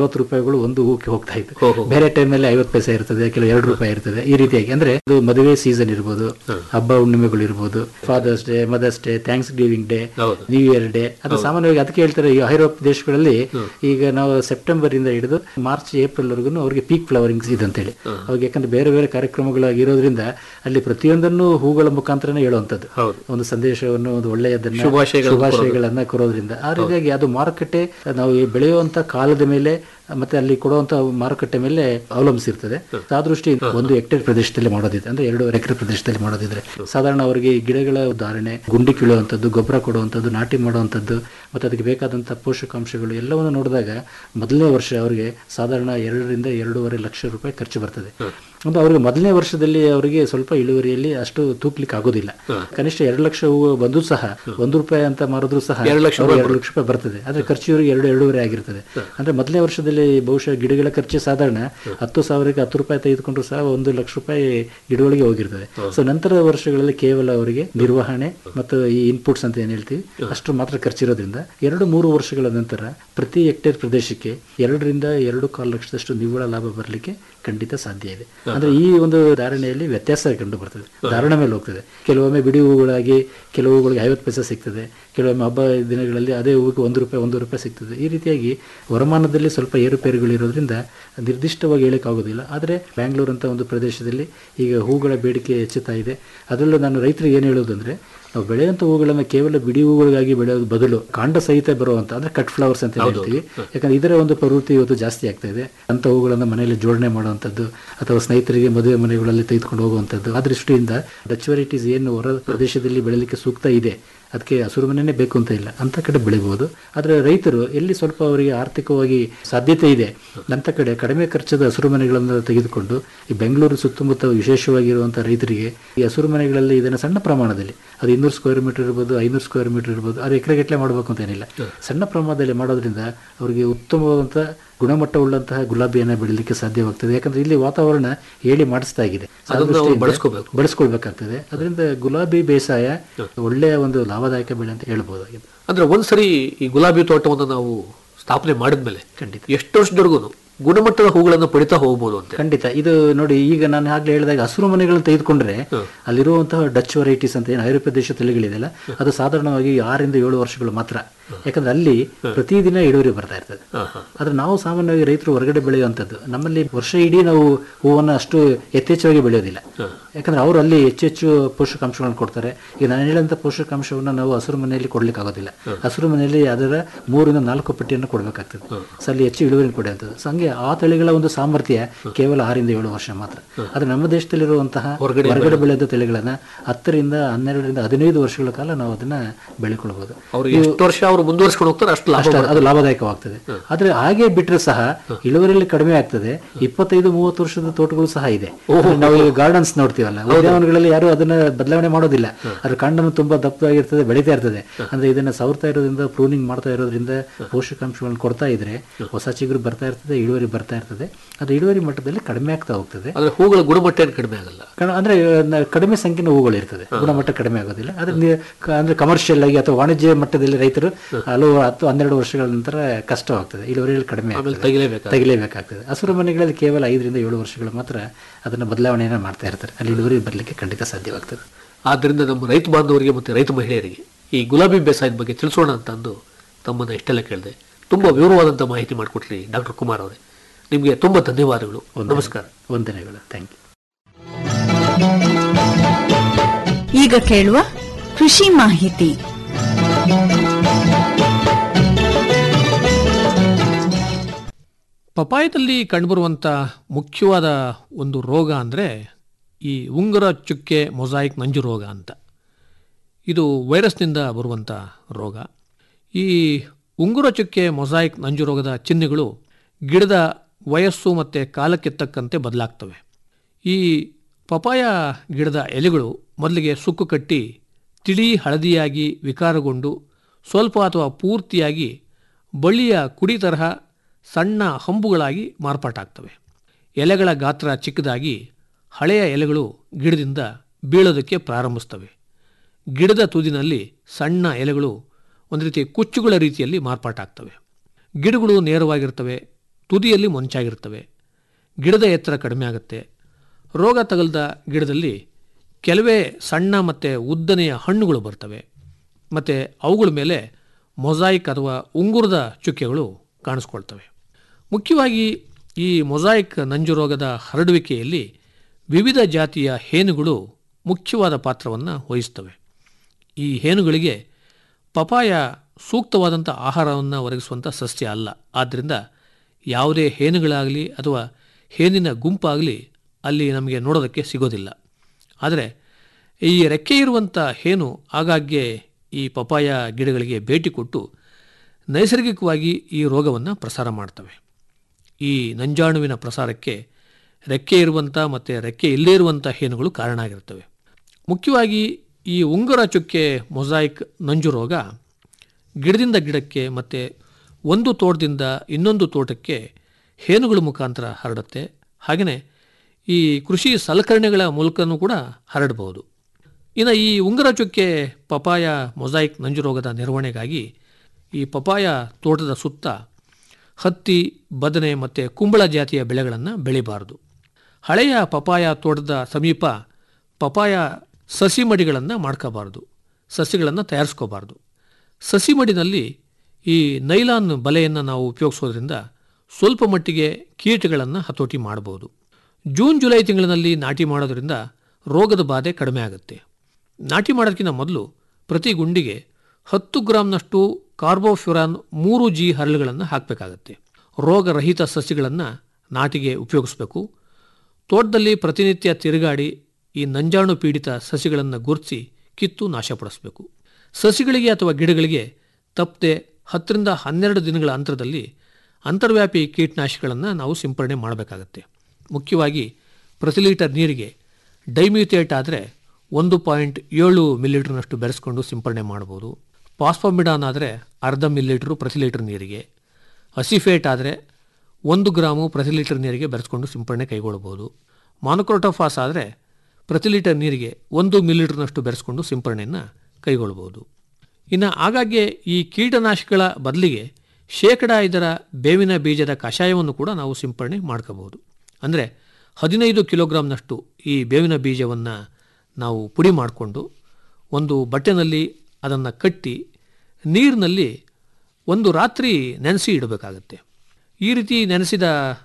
ರೂಪಾಯಿಗಳು ಒಂದು ಹೂಕ್ಕೆ ಹೋಗ್ತಾ ಇತ್ತು ಬೇರೆ ಟೈಮಲ್ಲಿ ಐವತ್ತು ಪೈಸೆ ಇರ್ತದೆ ಕೆಲವು ಎರಡು ರೂಪಾಯಿ ಇರ್ತದೆ ಈ ರೀತಿಯಾಗಿ ಅಂದ್ರೆ ಇದು ಮದುವೆ ಸೀಸನ್ ಇರ್ಬೋದು ಹಬ್ಬ ಹುಣ್ಣಿಮೆಗಳು ಇರ್ಬೋದು Father's Day Mother's Day Thanksgiving Day New Year Day ಅದು ಸಾಮಾನ್ಯವಾಗಿ ಅದಕ್ಕೆ ಹೇಳ್ತಾರೆ ಈ ಐರೋಪ್ ದೇಶಗಳಲ್ಲಿ ಈಗ ನಾವು ಸೆಪ್ಟೆಂಬರ್ ಇಂದ ಹಿಡಿದು ಮಾರ್ಚ್ ಏಪ್ರಿಲ್ ವರೆಗೂ ಅವ್ರಿಗೆ ಪೀಕ್ ಫ್ಲವರಿಂಗ್ ಇದೆ ಅಂತೇಳಿ ಅವಾಗ ಯಾಕಂದ್ರೆ ಬೇರೆ ಬೇರೆ ಕಾರ್ಯಕ್ರಮಗಳಾಗಿರೋದ್ರಿಂದ ಅಲ್ಲಿ ಪ್ರತಿಯೊಂದನ್ನು ಹೂಗಳ ಮುಖಾಂತರನೇ ಹೇಳುವಂಥದ್ದು ಒಂದು ಸಂದೇಶವನ್ನು ಒಂದು ಒಳ್ಳೆಯದನ್ನ ಶುಭಾಶಯಗಳನ್ನು ಶುಭಾಶಯಗಳನ್ನ ಕೊರೋದ್ರಿಂದ ಆ ರೀತಿಯಾಗಿ ಅದು ಮಾರುಕಟ್ಟೆ ನಾವು ಈ ಬೆಳೆಯುವಂತ ಕಾಲದ ಮೇಲೆ ಮತ್ತೆ ಅಲ್ಲಿ ಕೊಡುವಂತ ಮಾರುಕಟ್ಟೆ ಮೇಲೆ ಅವಲಂಬಿಸಿರ್ತದೆ ಆ ದೃಷ್ಟಿ ಒಂದು ಹೆಕ್ಟೇರ್ ಪ್ರದೇಶದಲ್ಲಿ ಮಾಡೋದಿದೆ ಅಂದ್ರೆ ಎರಡೂವರೆ ಎಕರೆ ಪ್ರದೇಶದಲ್ಲಿ ಮಾಡೋದಿದ್ರೆ ಸಾಧಾರಣ ಅವರಿಗೆ ಈ ಗಿಡಗಳ ಉದಾಹರಣೆ ಗುಂಡಿ ಕೀಳುವಂಥದ್ದು ಗೊಬ್ಬರ ಕೊಡುವಂಥದ್ದು ನಾಟಿ ಮಾಡುವಂಥದ್ದು ಮತ್ತೆ ಅದಕ್ಕೆ ಬೇಕಾದಂಥ ಪೋಷಕಾಂಶಗಳು ಎಲ್ಲವನ್ನು ನೋಡಿದಾಗ ಮೊದಲನೇ ವರ್ಷ ಅವರಿಗೆ ಸಾಧಾರಣ ಎರಡರಿಂದ ಎರಡೂವರೆ ಲಕ್ಷ ರೂಪಾಯಿ ಖರ್ಚು ಬರ್ತದೆ ಅಂದ್ರೆ ಅವರಿಗೆ ಮೊದಲನೇ ವರ್ಷದಲ್ಲಿ ಅವರಿಗೆ ಸ್ವಲ್ಪ ಇಳುವರಿಯಲ್ಲಿ ಅಷ್ಟು ತೂಕ್ಲಿಕ್ಕೆ ಆಗೋದಿಲ್ಲ ಕನಿಷ್ಠ ಎರಡು ಲಕ್ಷ ಹೂವು ಬಂದು ಸಹ ಒಂದು ರೂಪಾಯಿ ಅಂತ ಮಾರಿದ್ರು ಸಹ ಎರಡು ಲಕ್ಷ ಅವ್ರಿಗೆ ಎರಡು ಲಕ್ಷ ರೂಪಾಯಿ ಬರ್ತದೆ ಆದ್ರೆ ಖರ್ಚು ಇವರಿಗೆ ಎರಡು ಎರಡೂವರೆ ಆಗಿರ್ತದೆ ಅಂದ್ರೆ ಮೊದಲನೇ ವರ್ಷದಲ್ಲಿ ಬಹುಶಃ ಗಿಡಗಳ ಖರ್ಚು ಸಾಧಾರಣ ಹತ್ತು ಸಾವಿರಕ್ಕೆ ಹತ್ತು ರೂಪಾಯಿ ತೆಗೆದುಕೊಂಡ್ರು ಸಹ ಒಂದು ಲಕ್ಷ ರೂಪಾಯಿ ಗಿಡಗಳಿಗೆ ಹೋಗಿರ್ತದೆ ಸೊ ನಂತರದ ವರ್ಷಗಳಲ್ಲಿ ಕೇವಲ ಅವರಿಗೆ ನಿರ್ವಹಣೆ ಮತ್ತು ಈ ಇನ್ಪುಟ್ಸ್ ಅಂತ ಏನ್ ಹೇಳ್ತೀವಿ ಅಷ್ಟು ಮಾತ್ರ ಖರ್ಚಿರೋದ್ರಿಂದ ಎರಡು ಮೂರು ವರ್ಷಗಳ ನಂತರ ಪ್ರತಿ ಹೆಕ್ಟೇರ್ ಪ್ರದೇಶಕ್ಕೆ ಎರಡರಿಂದ ಎರಡು ಕಾಲು ಲಕ್ಷದಷ್ಟು ನಿವ್ವಳ ಲಾಭ ಬರಲಿಕ್ಕೆ ಖಂಡಿತ ಸಾಧ್ಯ ಇದೆ ಅಂದ್ರೆ ಈ ಒಂದು ಧಾರಣೆಯಲ್ಲಿ ವ್ಯತ್ಯಾಸ ಕಂಡು ಬರ್ತದೆ ಧಾರಣ ಮೇಲೆ ಹೋಗ್ತದೆ ಕೆಲವೊಮ್ಮೆ ಬಿಡಿ ಹೂಗಳಾಗಿ ಕೆಲವು ಹೂಗಳಿಗೆ ಐವತ್ತು ಪೈಸೆ ಸಿಗ್ತದೆ ಕೆಲವೊಮ್ಮೆ ಹಬ್ಬ ದಿನಗಳಲ್ಲಿ ಅದೇ ಹೂವಿಗೆ ಒಂದು ರೂಪಾಯಿ ಒಂದು ರೂಪಾಯಿ ಸಿಗ್ತದೆ ಈ ರೀತಿಯಾಗಿ ವರಮಾನದಲ್ಲಿ ಸ್ವಲ್ಪ ಏರುಪೇರುಗಳಿರೋದ್ರಿಂದ ನಿರ್ದಿಷ್ಟವಾಗಿ ಹೇಳಕ್ ಆಗೋದಿಲ್ಲ ಆದರೆ ಬ್ಯಾಂಗ್ಳೂರ್ ಅಂತ ಒಂದು ಪ್ರದೇಶದಲ್ಲಿ ಈಗ ಹೂಗಳ ಬೇಡಿಕೆ ಹೆಚ್ಚುತ್ತಾ ಇದೆ ಅದರಲ್ಲೂ ನಾನು ರೈತರಿಗೆ ಏನು ಹೇಳೋದಂದ್ರೆ ನಾವು ಬೆಳೆಯುವಂಥ ಹೂಗಳನ್ನು ಕೇವಲ ಬಿಡಿ ಹೂಗಳಿಗಾಗಿ ಬೆಳೆಯೋದು ಬದಲು ಕಾಂಡ ಸಹಿತ ಬರುವಂತ ಅಂದ್ರೆ ಕಟ್ ಫ್ಲವರ್ಸ್ ಅಂತ ಹೇಳ್ತೀವಿ ಯಾಕಂದ್ರೆ ಇದರ ಒಂದು ಪ್ರವೃತ್ತಿ ಇವತ್ತು ಜಾಸ್ತಿ ಆಗ್ತಾ ಇದೆ ಅಂತ ಹೂಗಳನ್ನು ಮನೆಯಲ್ಲಿ ಜೋಡಣೆ ಮಾಡುವಂಥದ್ದು ಅಥವಾ ಸ್ನೇಹಿತರಿಗೆ ಮದುವೆ ಮನೆಗಳಲ್ಲಿ ತೆಗೆದುಕೊಂಡು ಹೋಗುವಂಥದ್ದು ಆ ದೃಷ್ಟಿಯಿಂದ ಡಚ್ ವೆರೈಟೀಸ್ ಏನು ಹೊರ ಪ್ರದೇಶದಲ್ಲಿ ಬೆಳೆಯಲಿಕ್ಕೆ ಸೂಕ್ತ ಇದೆ ಅದಕ್ಕೆ ಹಸಿರು ಮನೆಯೇ ಬೇಕು ಅಂತ ಇಲ್ಲ ಅಂತ ಕಡೆ ಬೆಳಿಬಹುದು ಆದರೆ ರೈತರು ಎಲ್ಲಿ ಸ್ವಲ್ಪ ಅವರಿಗೆ ಆರ್ಥಿಕವಾಗಿ ಸಾಧ್ಯತೆ ಇದೆ ಅಂತ ಕಡೆ ಕಡಿಮೆ ಖರ್ಚದ ಹಸಿರು ಮನೆಗಳನ್ನು ತೆಗೆದುಕೊಂಡು ಈ ಬೆಂಗಳೂರು ಸುತ್ತಮುತ್ತ ವಿಶೇಷವಾಗಿರುವಂಥ ರೈತರಿಗೆ ಈ ಹಸಿರು ಮನೆಗಳಲ್ಲಿ ಇದನ್ನು ಸಣ್ಣ ಪ್ರಮಾಣದಲ್ಲಿ ಅದು ಇನ್ನೂರು ಸ್ಕ್ವೇರ್ ಮೀಟರ್ ಇರ್ಬೋದು ಐನೂರು ಸ್ಕ್ವೇರ್ ಮೀಟರ್ ಇರ್ಬೋದು ಅದು ಎಕರೆಗಟ್ಟಲೆ ಮಾಡಬೇಕು ಅಂತ ಏನಿಲ್ಲ ಸಣ್ಣ ಪ್ರಮಾಣದಲ್ಲಿ ಮಾಡೋದ್ರಿಂದ ಅವರಿಗೆ ಉತ್ತಮವಾದಂಥ ಗುಣಮಟ್ಟವುಳ್ಳಂತಹ ಗುಲಾಬಿಯನ್ನು ಬೆಳೀಲಿಕ್ಕೆ ಸಾಧ್ಯವಾಗ್ತದೆ ಯಾಕಂದ್ರೆ ಇಲ್ಲಿ ವಾತಾವರಣ ಹೇಳಿ ಮಾಡಿಸ್ತಾ ಆಗಿದೆ ಆ ಅದನ್ನ ಅವ್ರು ದೃಷ್ಟಿಯಿಂದ ಬಳಸ್ಕೋಬೇಕು. ಬಳಸ್ಕೊಳ್ಬೇಕಾಗ್ತದೆ ಅದರಿಂದ ಗುಲಾಬಿ ಬೇಸಾಯ ಒಳ್ಳೆಯ ಒಂದು ಲಾಭದಾಯಕ ಬೆಳೆ ಅಂತ ಹೇಳ್ಬೋದಾಗಿದೆ ಅಂದ್ರೆ ಒಂದ್ಸರಿ ಈ ಗುಲಾಬಿ ತೋಟವನ್ನು ನಾವು ಸ್ಥಾಪನೆ ಮಾಡಿದ್ಮೇಲೆ ಖಂಡಿತ. ಎಷ್ಟು ವರ್ಷದವರೆಗೂ ಗುಣಮಟ್ಟದ ಹೂಗಳನ್ನು ಪಡಿತಾ ಹೋಗ್ಬೋದು ಅಂತ ಖಂಡಿತ ಇದು ನೋಡಿ ಈಗ ನಾನು ಆಗ್ಲೇ ಹೇಳಿದಾಗ ಹಸಿರು ಮನೆಗಳನ್ನು ತೆಗೆದುಕೊಂಡ್ರೆ ಅಲ್ಲಿರುವಂತಹ ಡಚ್ ವೆರೈಟೀಸ್ ಅಂತ ಏನು ಐರೋಪ್ಯ ದೇಶ ತಳಿಗಳಿದೆಯಲ್ಲ ಅದು ಸಾಧಾರಣವಾಗಿ ಆರರಿಂದ ಏಳು ವರ್ಷಗಳು ಮಾತ್ರ ಯಾಕಂದ್ರೆ ಅಲ್ಲಿ ಪ್ರತಿದಿನ ಇಳುವರಿ ಬರ್ತಾ ಇರ್ತದೆ ಆದ್ರೆ ನಾವು ಸಾಮಾನ್ಯವಾಗಿ ರೈತರು ಹೊರಗಡೆ ಬೆಳೆಯುವಂಥದ್ದು ನಮ್ಮಲ್ಲಿ ವರ್ಷ ಇಡೀ ನಾವು ಹೂವನ್ನು ಅಷ್ಟು ಯಥೇಚ್ಛವಾಗಿ ಬೆಳೆಯೋದಿಲ್ಲ ಯಾಕಂದ್ರೆ ಅವರು ಅಲ್ಲಿ ಹೆಚ್ಚು ಹೆಚ್ಚು ಪೋಷಕಾಂಶಗಳನ್ನು ಕೊಡ್ತಾರೆ ಈಗ ನಾನು ಹೇಳಿದಂಥ ಪೋಷಕಾಂಶವನ್ನು ನಾವು ಹಸಿರು ಮನೆಯಲ್ಲಿ ಕೊಡ್ಲಿಕ್ಕೆ ಆಗೋದಿಲ್ಲ ಹಸಿರು ಮನೆಯಲ್ಲಿ ಅದರ ಮೂರಿಂದ ನಾಲ್ಕು ಪಟ್ಟಿಯನ್ನು ಕೊಡಬೇಕಾಗ್ತದೆ ಸೊ ಅಲ್ಲಿ ಹೆಚ್ಚು ಇಳುವರಿ ಕೊಡುವಂಥದ್ದು ಸೊ ಹಂಗೆ ಆ ತಳಿಗಳ ಒಂದು ಸಾಮರ್ಥ್ಯ ಕೇವಲ ಆರಿಂದ ಏಳು ವರ್ಷ ಮಾತ್ರ ಆದ್ರೆ ನಮ್ಮ ದೇಶದಲ್ಲಿರುವಂತಹ ಹೊರಗಡೆ ಬೆಳೆದ ತಳಿಗಳನ್ನ ಹತ್ತರಿಂದ ಹನ್ನೆರಡರಿಂದ ಹದಿನೈದು ವರ್ಷಗಳ ಕಾಲ ನಾವು ಅದನ್ನ ಬೆಳೆಕೊಳ್ಬಹುದು ಅವ್ರು ಎಷ್ಟು ವರ್ಷ ಅವರು ಮುಂದುವರ್ಸ್ಕೊಂಡು ಹೋಗ್ತಾರೆ ಅಷ್ಟು ಲಾಭ ಅಷ್ಟು ಅದು ಲಾಭದಾಯಕವಾಗ್ತದೆ ಆದ್ರೆ ಹಾಗೆ ಬಿಟ್ರೆ ಸಹ ಇಳುವರಿಯಲ್ಲಿ ಕಡಿಮೆ ಆಗ್ತದೆ ಇಪ್ಪತ್ತೈದು ಮೂವತ್ತು ವರ್ಷದ ತೋಟಗಳು ಸಹ ಇದೆ ಅಂದ್ರೆ ನಾವು ಈಗ ಗಾರ್ಡನ್ಸ್ ನೋಡ್ತೀವಲ್ಲ ಉದ್ಯಾನವನಗಳಲ್ಲಿ ಯಾರು ಅದನ್ನ ಬದಲಾವಣೆ ಮಾಡೋದಿಲ್ಲ ಅದ್ರ ಕಾಂಡನು ತುಂಬಾ ದಪ್ಪವಾಗಿರ್ತದೆ ಬೆಳೀತಾ ಇರ್ತದೆ ಅಂದ್ರೆ ಇದನ್ನ ಸವರ್ತಾ ಇರೋದ್ರಿಂದ ಪ್ರೂನಿಂಗ್ ಮಾಡ್ತಾ ಇರೋದ್ರಿಂದ ಪೋಷಕಾಂಶಗಳನ್ನು ಕೊಡ್ತಾ ಇದ್ರೆ ಹೊಸ ಚಿಗುರು ಬರ್ತಾ ಇರ್ತದೆ ಇಳುವರಿ ಬರ್ತಾ ಇರ್ತದೆ ಅದು ಇಳುವರಿ ಮಟ್ಟದಲ್ಲಿ ಕಡಿಮೆ ಆಗ್ತಾ ಹೋಗ್ತದೆ ಅಂದ್ರೆ ಹೂಗಳ ಗುಣಮಟ್ಟ ಏನು ಕಡಿಮೆ ಆಗಲ್ಲ ಕಣ- ಅಂದ್ರೆ ನ- ಕಡಿಮೆ ಸಂಖ್ಯೆನ ಹೂಗಳು ಇರ್ತದೆ ಗುಣಮಟ್ಟ ಕಡಿಮೆ ಆಗೋದಿಲ್ಲ ಆದ್ರೆ ನಿ- ಕ- ಅಂದ್ರೆ ಕಮರ್ಷಿಯಲ್ ಆಗಿ ಅಥವಾ ವಾಣಿಜ್ಯ ಮಟ್ಟದಲ್ಲಿ ರೈತರು ಹಲವು ಹತ್ತು ಹನ್ನೆರಡು ವರ್ಷಗಳ ನಂತರ ಕಷ್ಟವಾಗ್ತದೆ ಇಳುವರಿಯಲ್ಲಿ ಕಡಿಮೆ ಆಗ್ತದೆ. ತೆಗಿಲೇಬೇಕಾಗ್ತದೆ. ತೆಗಿಲೇಬೇಕಾಗ್ತದೆ ಹಸಿರು ಮನೆಗಳಲ್ಲಿ ಕೇವಲ ಐದರಿಂದ ಏಳು ವರ್ಷಗಳು ಮಾತ್ರ ಅದನ್ನ ಬದಲಾವಣೆಯನ್ನ ಮಾಡ್ತಾ ಇರ್ತಾರೆ ಅಲ್ಲಿ ಇಳುವರಿ ಬರಲಿಕ್ಕೆ ಖಂಡಿತ ಸಾಧ್ಯವಾಗ್ತದೆ ಆದ್ದರಿಂದ ನಮ್ಮ ರೈತ ಬಾಂಧವರಿಗೆ ಮತ್ತು ರೈತ ಮಹಿಳೆಯರಿಗೆ ಈ ಗುಲಾಬಿ ಬೇಸಾಯದ ಬಗ್ಗೆ ತಿಳಿಸೋಣ ಅಂತ ಅಂದು ತಮ್ಮನ್ನು ಇಷ್ಟೆಲ್ಲ ಕೇಳಿದೆ ತುಂಬ ವಿವರವಾದಂಥ ಮಾಹಿತಿ ಮಾಡಿಕೊಟ್ರಿ ಡಾಕ್ಟರ್ ಕುಮಾರ್ ಅವರೇ ನಿಮಗೆ ತುಂಬ ಧನ್ಯವಾದಗಳು ನಮಸ್ಕಾರ ವಂದನೆಗಳು ಥ್ಯಾಂಕ್ ಯು ಈಗ ಕೇಳುವ ಕೃಷಿ ಮಾಹಿತಿ ಪಪಾಯದಲ್ಲಿ ಕಂಡುಬರುವಂಥ ಮುಖ್ಯವಾದ ಒಂದು ರೋಗ ಅಂದರೆ ಈ ಉಂಗುರ ಚುಕ್ಕೆ ಮೊಸಾಯಿಕ್ ನಂಜು ರೋಗ ಅಂತ ಇದು ವೈರಸ್ನಿಂದ ಬರುವಂಥ ರೋಗ ಈ ಉಂಗುರ ಚುಕ್ಕೆ ಮೊಸಾಯಿಕ್ ನಂಜು ರೋಗದ ಚಿಹ್ನೆಗಳು ಗಿಡದ ವಯಸ್ಸು ಮತ್ತು ಕಾಲಕ್ಕೆ ತಕ್ಕಂತೆ ಬದಲಾಗ್ತವೆ ಈ ಪಪಾಯ ಗಿಡದ ಎಲೆಗಳು ಮೊದಲಿಗೆ ಸುಕ್ಕು ಕಟ್ಟಿ ತಿಳಿ ಹಳದಿಯಾಗಿ ವಿಕಾರಗೊಂಡು ಸ್ವಲ್ಪ ಅಥವಾ ಪೂರ್ತಿಯಾಗಿ ಬಳ್ಳಿಯ ಕುಡಿ ತರಹ ಸಣ್ಣ ಹಂಬುಗಳಾಗಿ ಮಾರ್ಪಾಟಾಗ್ತವೆ ಎಲೆಗಳ ಗಾತ್ರ ಚಿಕ್ಕದಾಗಿ ಹಳೆಯ ಎಲೆಗಳು ಗಿಡದಿಂದ ಬೀಳೋದಕ್ಕೆ ಪ್ರಾರಂಭಿಸ್ತವೆ ಗಿಡದ ತುದಿನಲ್ಲಿ ಸಣ್ಣ ಎಲೆಗಳು ಒಂದು ರೀತಿ ಕುಚ್ಚುಗಳ ರೀತಿಯಲ್ಲಿ ಮಾರ್ಪಾಟಾಗ್ತವೆ ಗಿಡಗಳು ನೇರವಾಗಿರ್ತವೆ ತುದಿಯಲ್ಲಿ ಮೊಂಚಾಗಿರ್ತವೆ ಗಿಡದ ಎತ್ತರ ಕಡಿಮೆ ಆಗುತ್ತೆ ರೋಗ ತಗಲ್ದ ಗಿಡದಲ್ಲಿ ಕೆಲವೇ ಸಣ್ಣ ಮತ್ತು ಉದ್ದನೆಯ ಹಣ್ಣುಗಳು ಬರ್ತವೆ ಮತ್ತು ಅವುಗಳ ಮೇಲೆ ಮೊಸಾಯಿಕ್ ಅಥವಾ ಉಂಗುರದ ಚುಕ್ಕೆಗಳು ಕಾಣಿಸ್ಕೊಳ್ತವೆ ಮುಖ್ಯವಾಗಿ ಈ ಮೊಸಾಯಿಕ್ ನಂಜು ರೋಗದ ಹರಡುವಿಕೆಯಲ್ಲಿ ವಿವಿಧ ಜಾತಿಯ ಹೇನುಗಳು ಮುಖ್ಯವಾದ ಪಾತ್ರವನ್ನು ವಹಿಸ್ತವೆ ಈ ಹೇನುಗಳಿಗೆ ಪಪಾಯ ಸೂಕ್ತವಾದಂಥ ಆಹಾರವನ್ನು ಒದಗಿಸುವಂಥ ಸಸ್ಯ ಅಲ್ಲ ಆದ್ದರಿಂದ ಯಾವುದೇ ಹೇನುಗಳಾಗಲಿ ಅಥವಾ ಹೇನಿನ ಗುಂಪಾಗಲಿ ಅಲ್ಲಿ ನಮಗೆ ನೋಡೋದಕ್ಕೆ ಸಿಗೋದಿಲ್ಲ ಆದರೆ ಈ ರೆಕ್ಕೆ ಇರುವಂಥ ಹೇನು ಆಗಾಗ್ಗೆ ಈ ಪಪಾಯ ಗಿಡಗಳಿಗೆ ಭೇಟಿ ಕೊಟ್ಟು ನೈಸರ್ಗಿಕವಾಗಿ ಈ ರೋಗವನ್ನು ಪ್ರಸಾರ ಮಾಡ್ತವೆ ಈ ನಂಜಾಣುವಿನ ಪ್ರಸಾರಕ್ಕೆ ರೆಕ್ಕೆ ಇರುವಂಥ ಮತ್ತು ರೆಕ್ಕೆ ಇಲ್ಲದೇ ಇರುವಂಥ ಹೇನುಗಳು ಕಾರಣ ಆಗಿರ್ತವೆ ಮುಖ್ಯವಾಗಿ ಈ ಉಂಗುರ ಚುಕ್ಕೆ ಮೊಸಾಯಿಕ್ ನಂಜು ರೋಗ ಗಿಡದಿಂದ ಗಿಡಕ್ಕೆ ಮತ್ತು ಒಂದು ತೋಟದಿಂದ ಇನ್ನೊಂದು ತೋಟಕ್ಕೆ ಹೇನುಗಳ ಮುಖಾಂತರ ಹರಡುತ್ತೆ ಹಾಗೆಯೇ ಈ ಕೃಷಿ ಸಲಕರಣೆಗಳ ಮೂಲಕನೂ ಕೂಡ ಹರಡಬಹುದು ಇನ್ನು ಈ ಉಂಗುರ ಚುಕ್ಕೆ ಪಪಾಯ ಮೊಸಾಯಿಕ್ ನಂಜು ರೋಗದ ನಿರ್ವಹಣೆಗಾಗಿ ಈ ಪಪಾಯ ತೋಟದ ಸುತ್ತ ಹತ್ತಿ ಬದನೆ ಮತ್ತು ಕುಂಬಳ ಜಾತಿಯ ಬೆಳೆಗಳನ್ನು ಬೆಳಿಬಾರದು ಹಳೆಯ ಪಪಾಯ ತೋಟದ ಸಮೀಪ ಪಪಾಯ ಸಸಿ ಮಡಿಗಳನ್ನು ಮಾಡ್ಕೋಬಾರ್ದು ಸಸಿಗಳನ್ನು ತಯಾರಿಸ್ಕೋಬಾರ್ದು ಸಸಿ ಮಡಿನಲ್ಲಿ ಈ ನೈಲಾನ್ ಬಲೆಯನ್ನು ನಾವು ಉಪಯೋಗಿಸೋದ್ರಿಂದ ಸ್ವಲ್ಪ ಮಟ್ಟಿಗೆ ಕೀಟಗಳನ್ನು ಹತೋಟಿ ಮಾಡಬಹುದು ಜೂನ್ ಜುಲೈ ತಿಂಗಳಿನಲ್ಲಿ ನಾಟಿ ಮಾಡೋದ್ರಿಂದ ರೋಗದ ಬಾಧೆ ಕಡಿಮೆ ಆಗುತ್ತೆ ನಾಟಿ ಮಾಡೋದಕ್ಕಿಂತ ಮೊದಲು ಪ್ರತಿ ಗುಂಡಿಗೆ ಹತ್ತು ಗ್ರಾಂನಷ್ಟು ಕಾರ್ಬೋಫ್ಯುರಾನ್ ಮೂರು ಜಿ ಹರಳುಗಳನ್ನು ಹಾಕಬೇಕಾಗತ್ತೆ ರೋಗರಹಿತ ಸಸಿಗಳನ್ನು ನಾಟಿಗೆ ಉಪಯೋಗಿಸಬೇಕು ತೋಟದಲ್ಲಿ ಪ್ರತಿನಿತ್ಯ ತಿರುಗಾಡಿ ಈ ನಂಜಾಣು ಪೀಡಿತ ಸಸಿಗಳನ್ನು ಗುರುತಿಸಿ ಕಿತ್ತು ನಾಶಪಡಿಸಬೇಕು ಸಸಿಗಳಿಗೆ ಅಥವಾ ಗಿಡಗಳಿಗೆ ತಪ್ಪದೆ ಹತ್ತರಿಂದ ಹನ್ನೆರಡು ದಿನಗಳ ಅಂತರದಲ್ಲಿ ಅಂತರ್ವ್ಯಾಪಿ ಕೀಟನಾಶಕಗಳನ್ನು ನಾವು ಸಿಂಪರಣೆ ಮಾಡಬೇಕಾಗತ್ತೆ ಮುಖ್ಯವಾಗಿ ಪ್ರತಿ ಲೀಟರ್ ನೀರಿಗೆ ಡೈಮ್ಯೂಥೇಟ್ ಆದರೆ ಒಂದು ಪಾಯಿಂಟ್ ಏಳು ಮಿಲಿಲೀಟ್ರ್ನಷ್ಟು ಬೆರೆಸ್ಕೊಂಡು ಸಿಂಪರಣೆ ಮಾಡ್ಬೋದು ಪಾಸ್ಫಾಮಿಡಾನ್ ಆದರೆ ಅರ್ಧ ಮಿಲಿಲೀಟ್ರು ಪ್ರತಿ ಲೀಟರ್ ನೀರಿಗೆ ಅಸಿಫೇಟ್ ಆದರೆ ಒಂದು ಗ್ರಾಮು ಪ್ರತಿ ಲೀಟರ್ ನೀರಿಗೆ ಬೆರೆಸ್ಕೊಂಡು ಸಿಂಪರಣೆ ಕೈಗೊಳ್ಳಬಹುದು ಮಾನೋಕ್ರೋಟೋಫಾಸ್ ಆದರೆ ಪ್ರತಿ ಲೀಟರ್ ನೀರಿಗೆ ಒಂದು ಮಿಲಿಲೀಟರ್ನಷ್ಟು ಬೆರೆಸ್ಕೊಂಡು ಸಿಂಪರಣೆಯನ್ನು ಕೈಗೊಳ್ಳಬಹುದು ಇನ್ನು ಆಗಾಗ್ಗೆ ಈ ಕೀಟನಾಶಕಗಳ ಬದಲಿಗೆ ಶೇಕಡ ಐದರ ಬೇವಿನ ಬೀಜದ ಕಷಾಯವನ್ನು ಕೂಡ ನಾವು ಸಿಂಪರಣೆ ಮಾಡ್ಕೋಬಹುದು ಅಂದರೆ ಹದಿನೈದು ಕಿಲೋಗ್ರಾಮ್ನಷ್ಟು ಈ ಬೇವಿನ ಬೀಜವನ್ನು ನಾವು ಪುಡಿ ಮಾಡಿಕೊಂಡು ಒಂದು ಬಟ್ಟೆನಲ್ಲಿ ಅದನ್ನು ಕಟ್ಟಿ ನೀರಿನಲ್ಲಿ ಒಂದು ರಾತ್ರಿ ನೆನೆಸಿ ಇಡಬೇಕಾಗತ್ತೆ ಈ ರೀತಿ ನೆನೆಸಿದ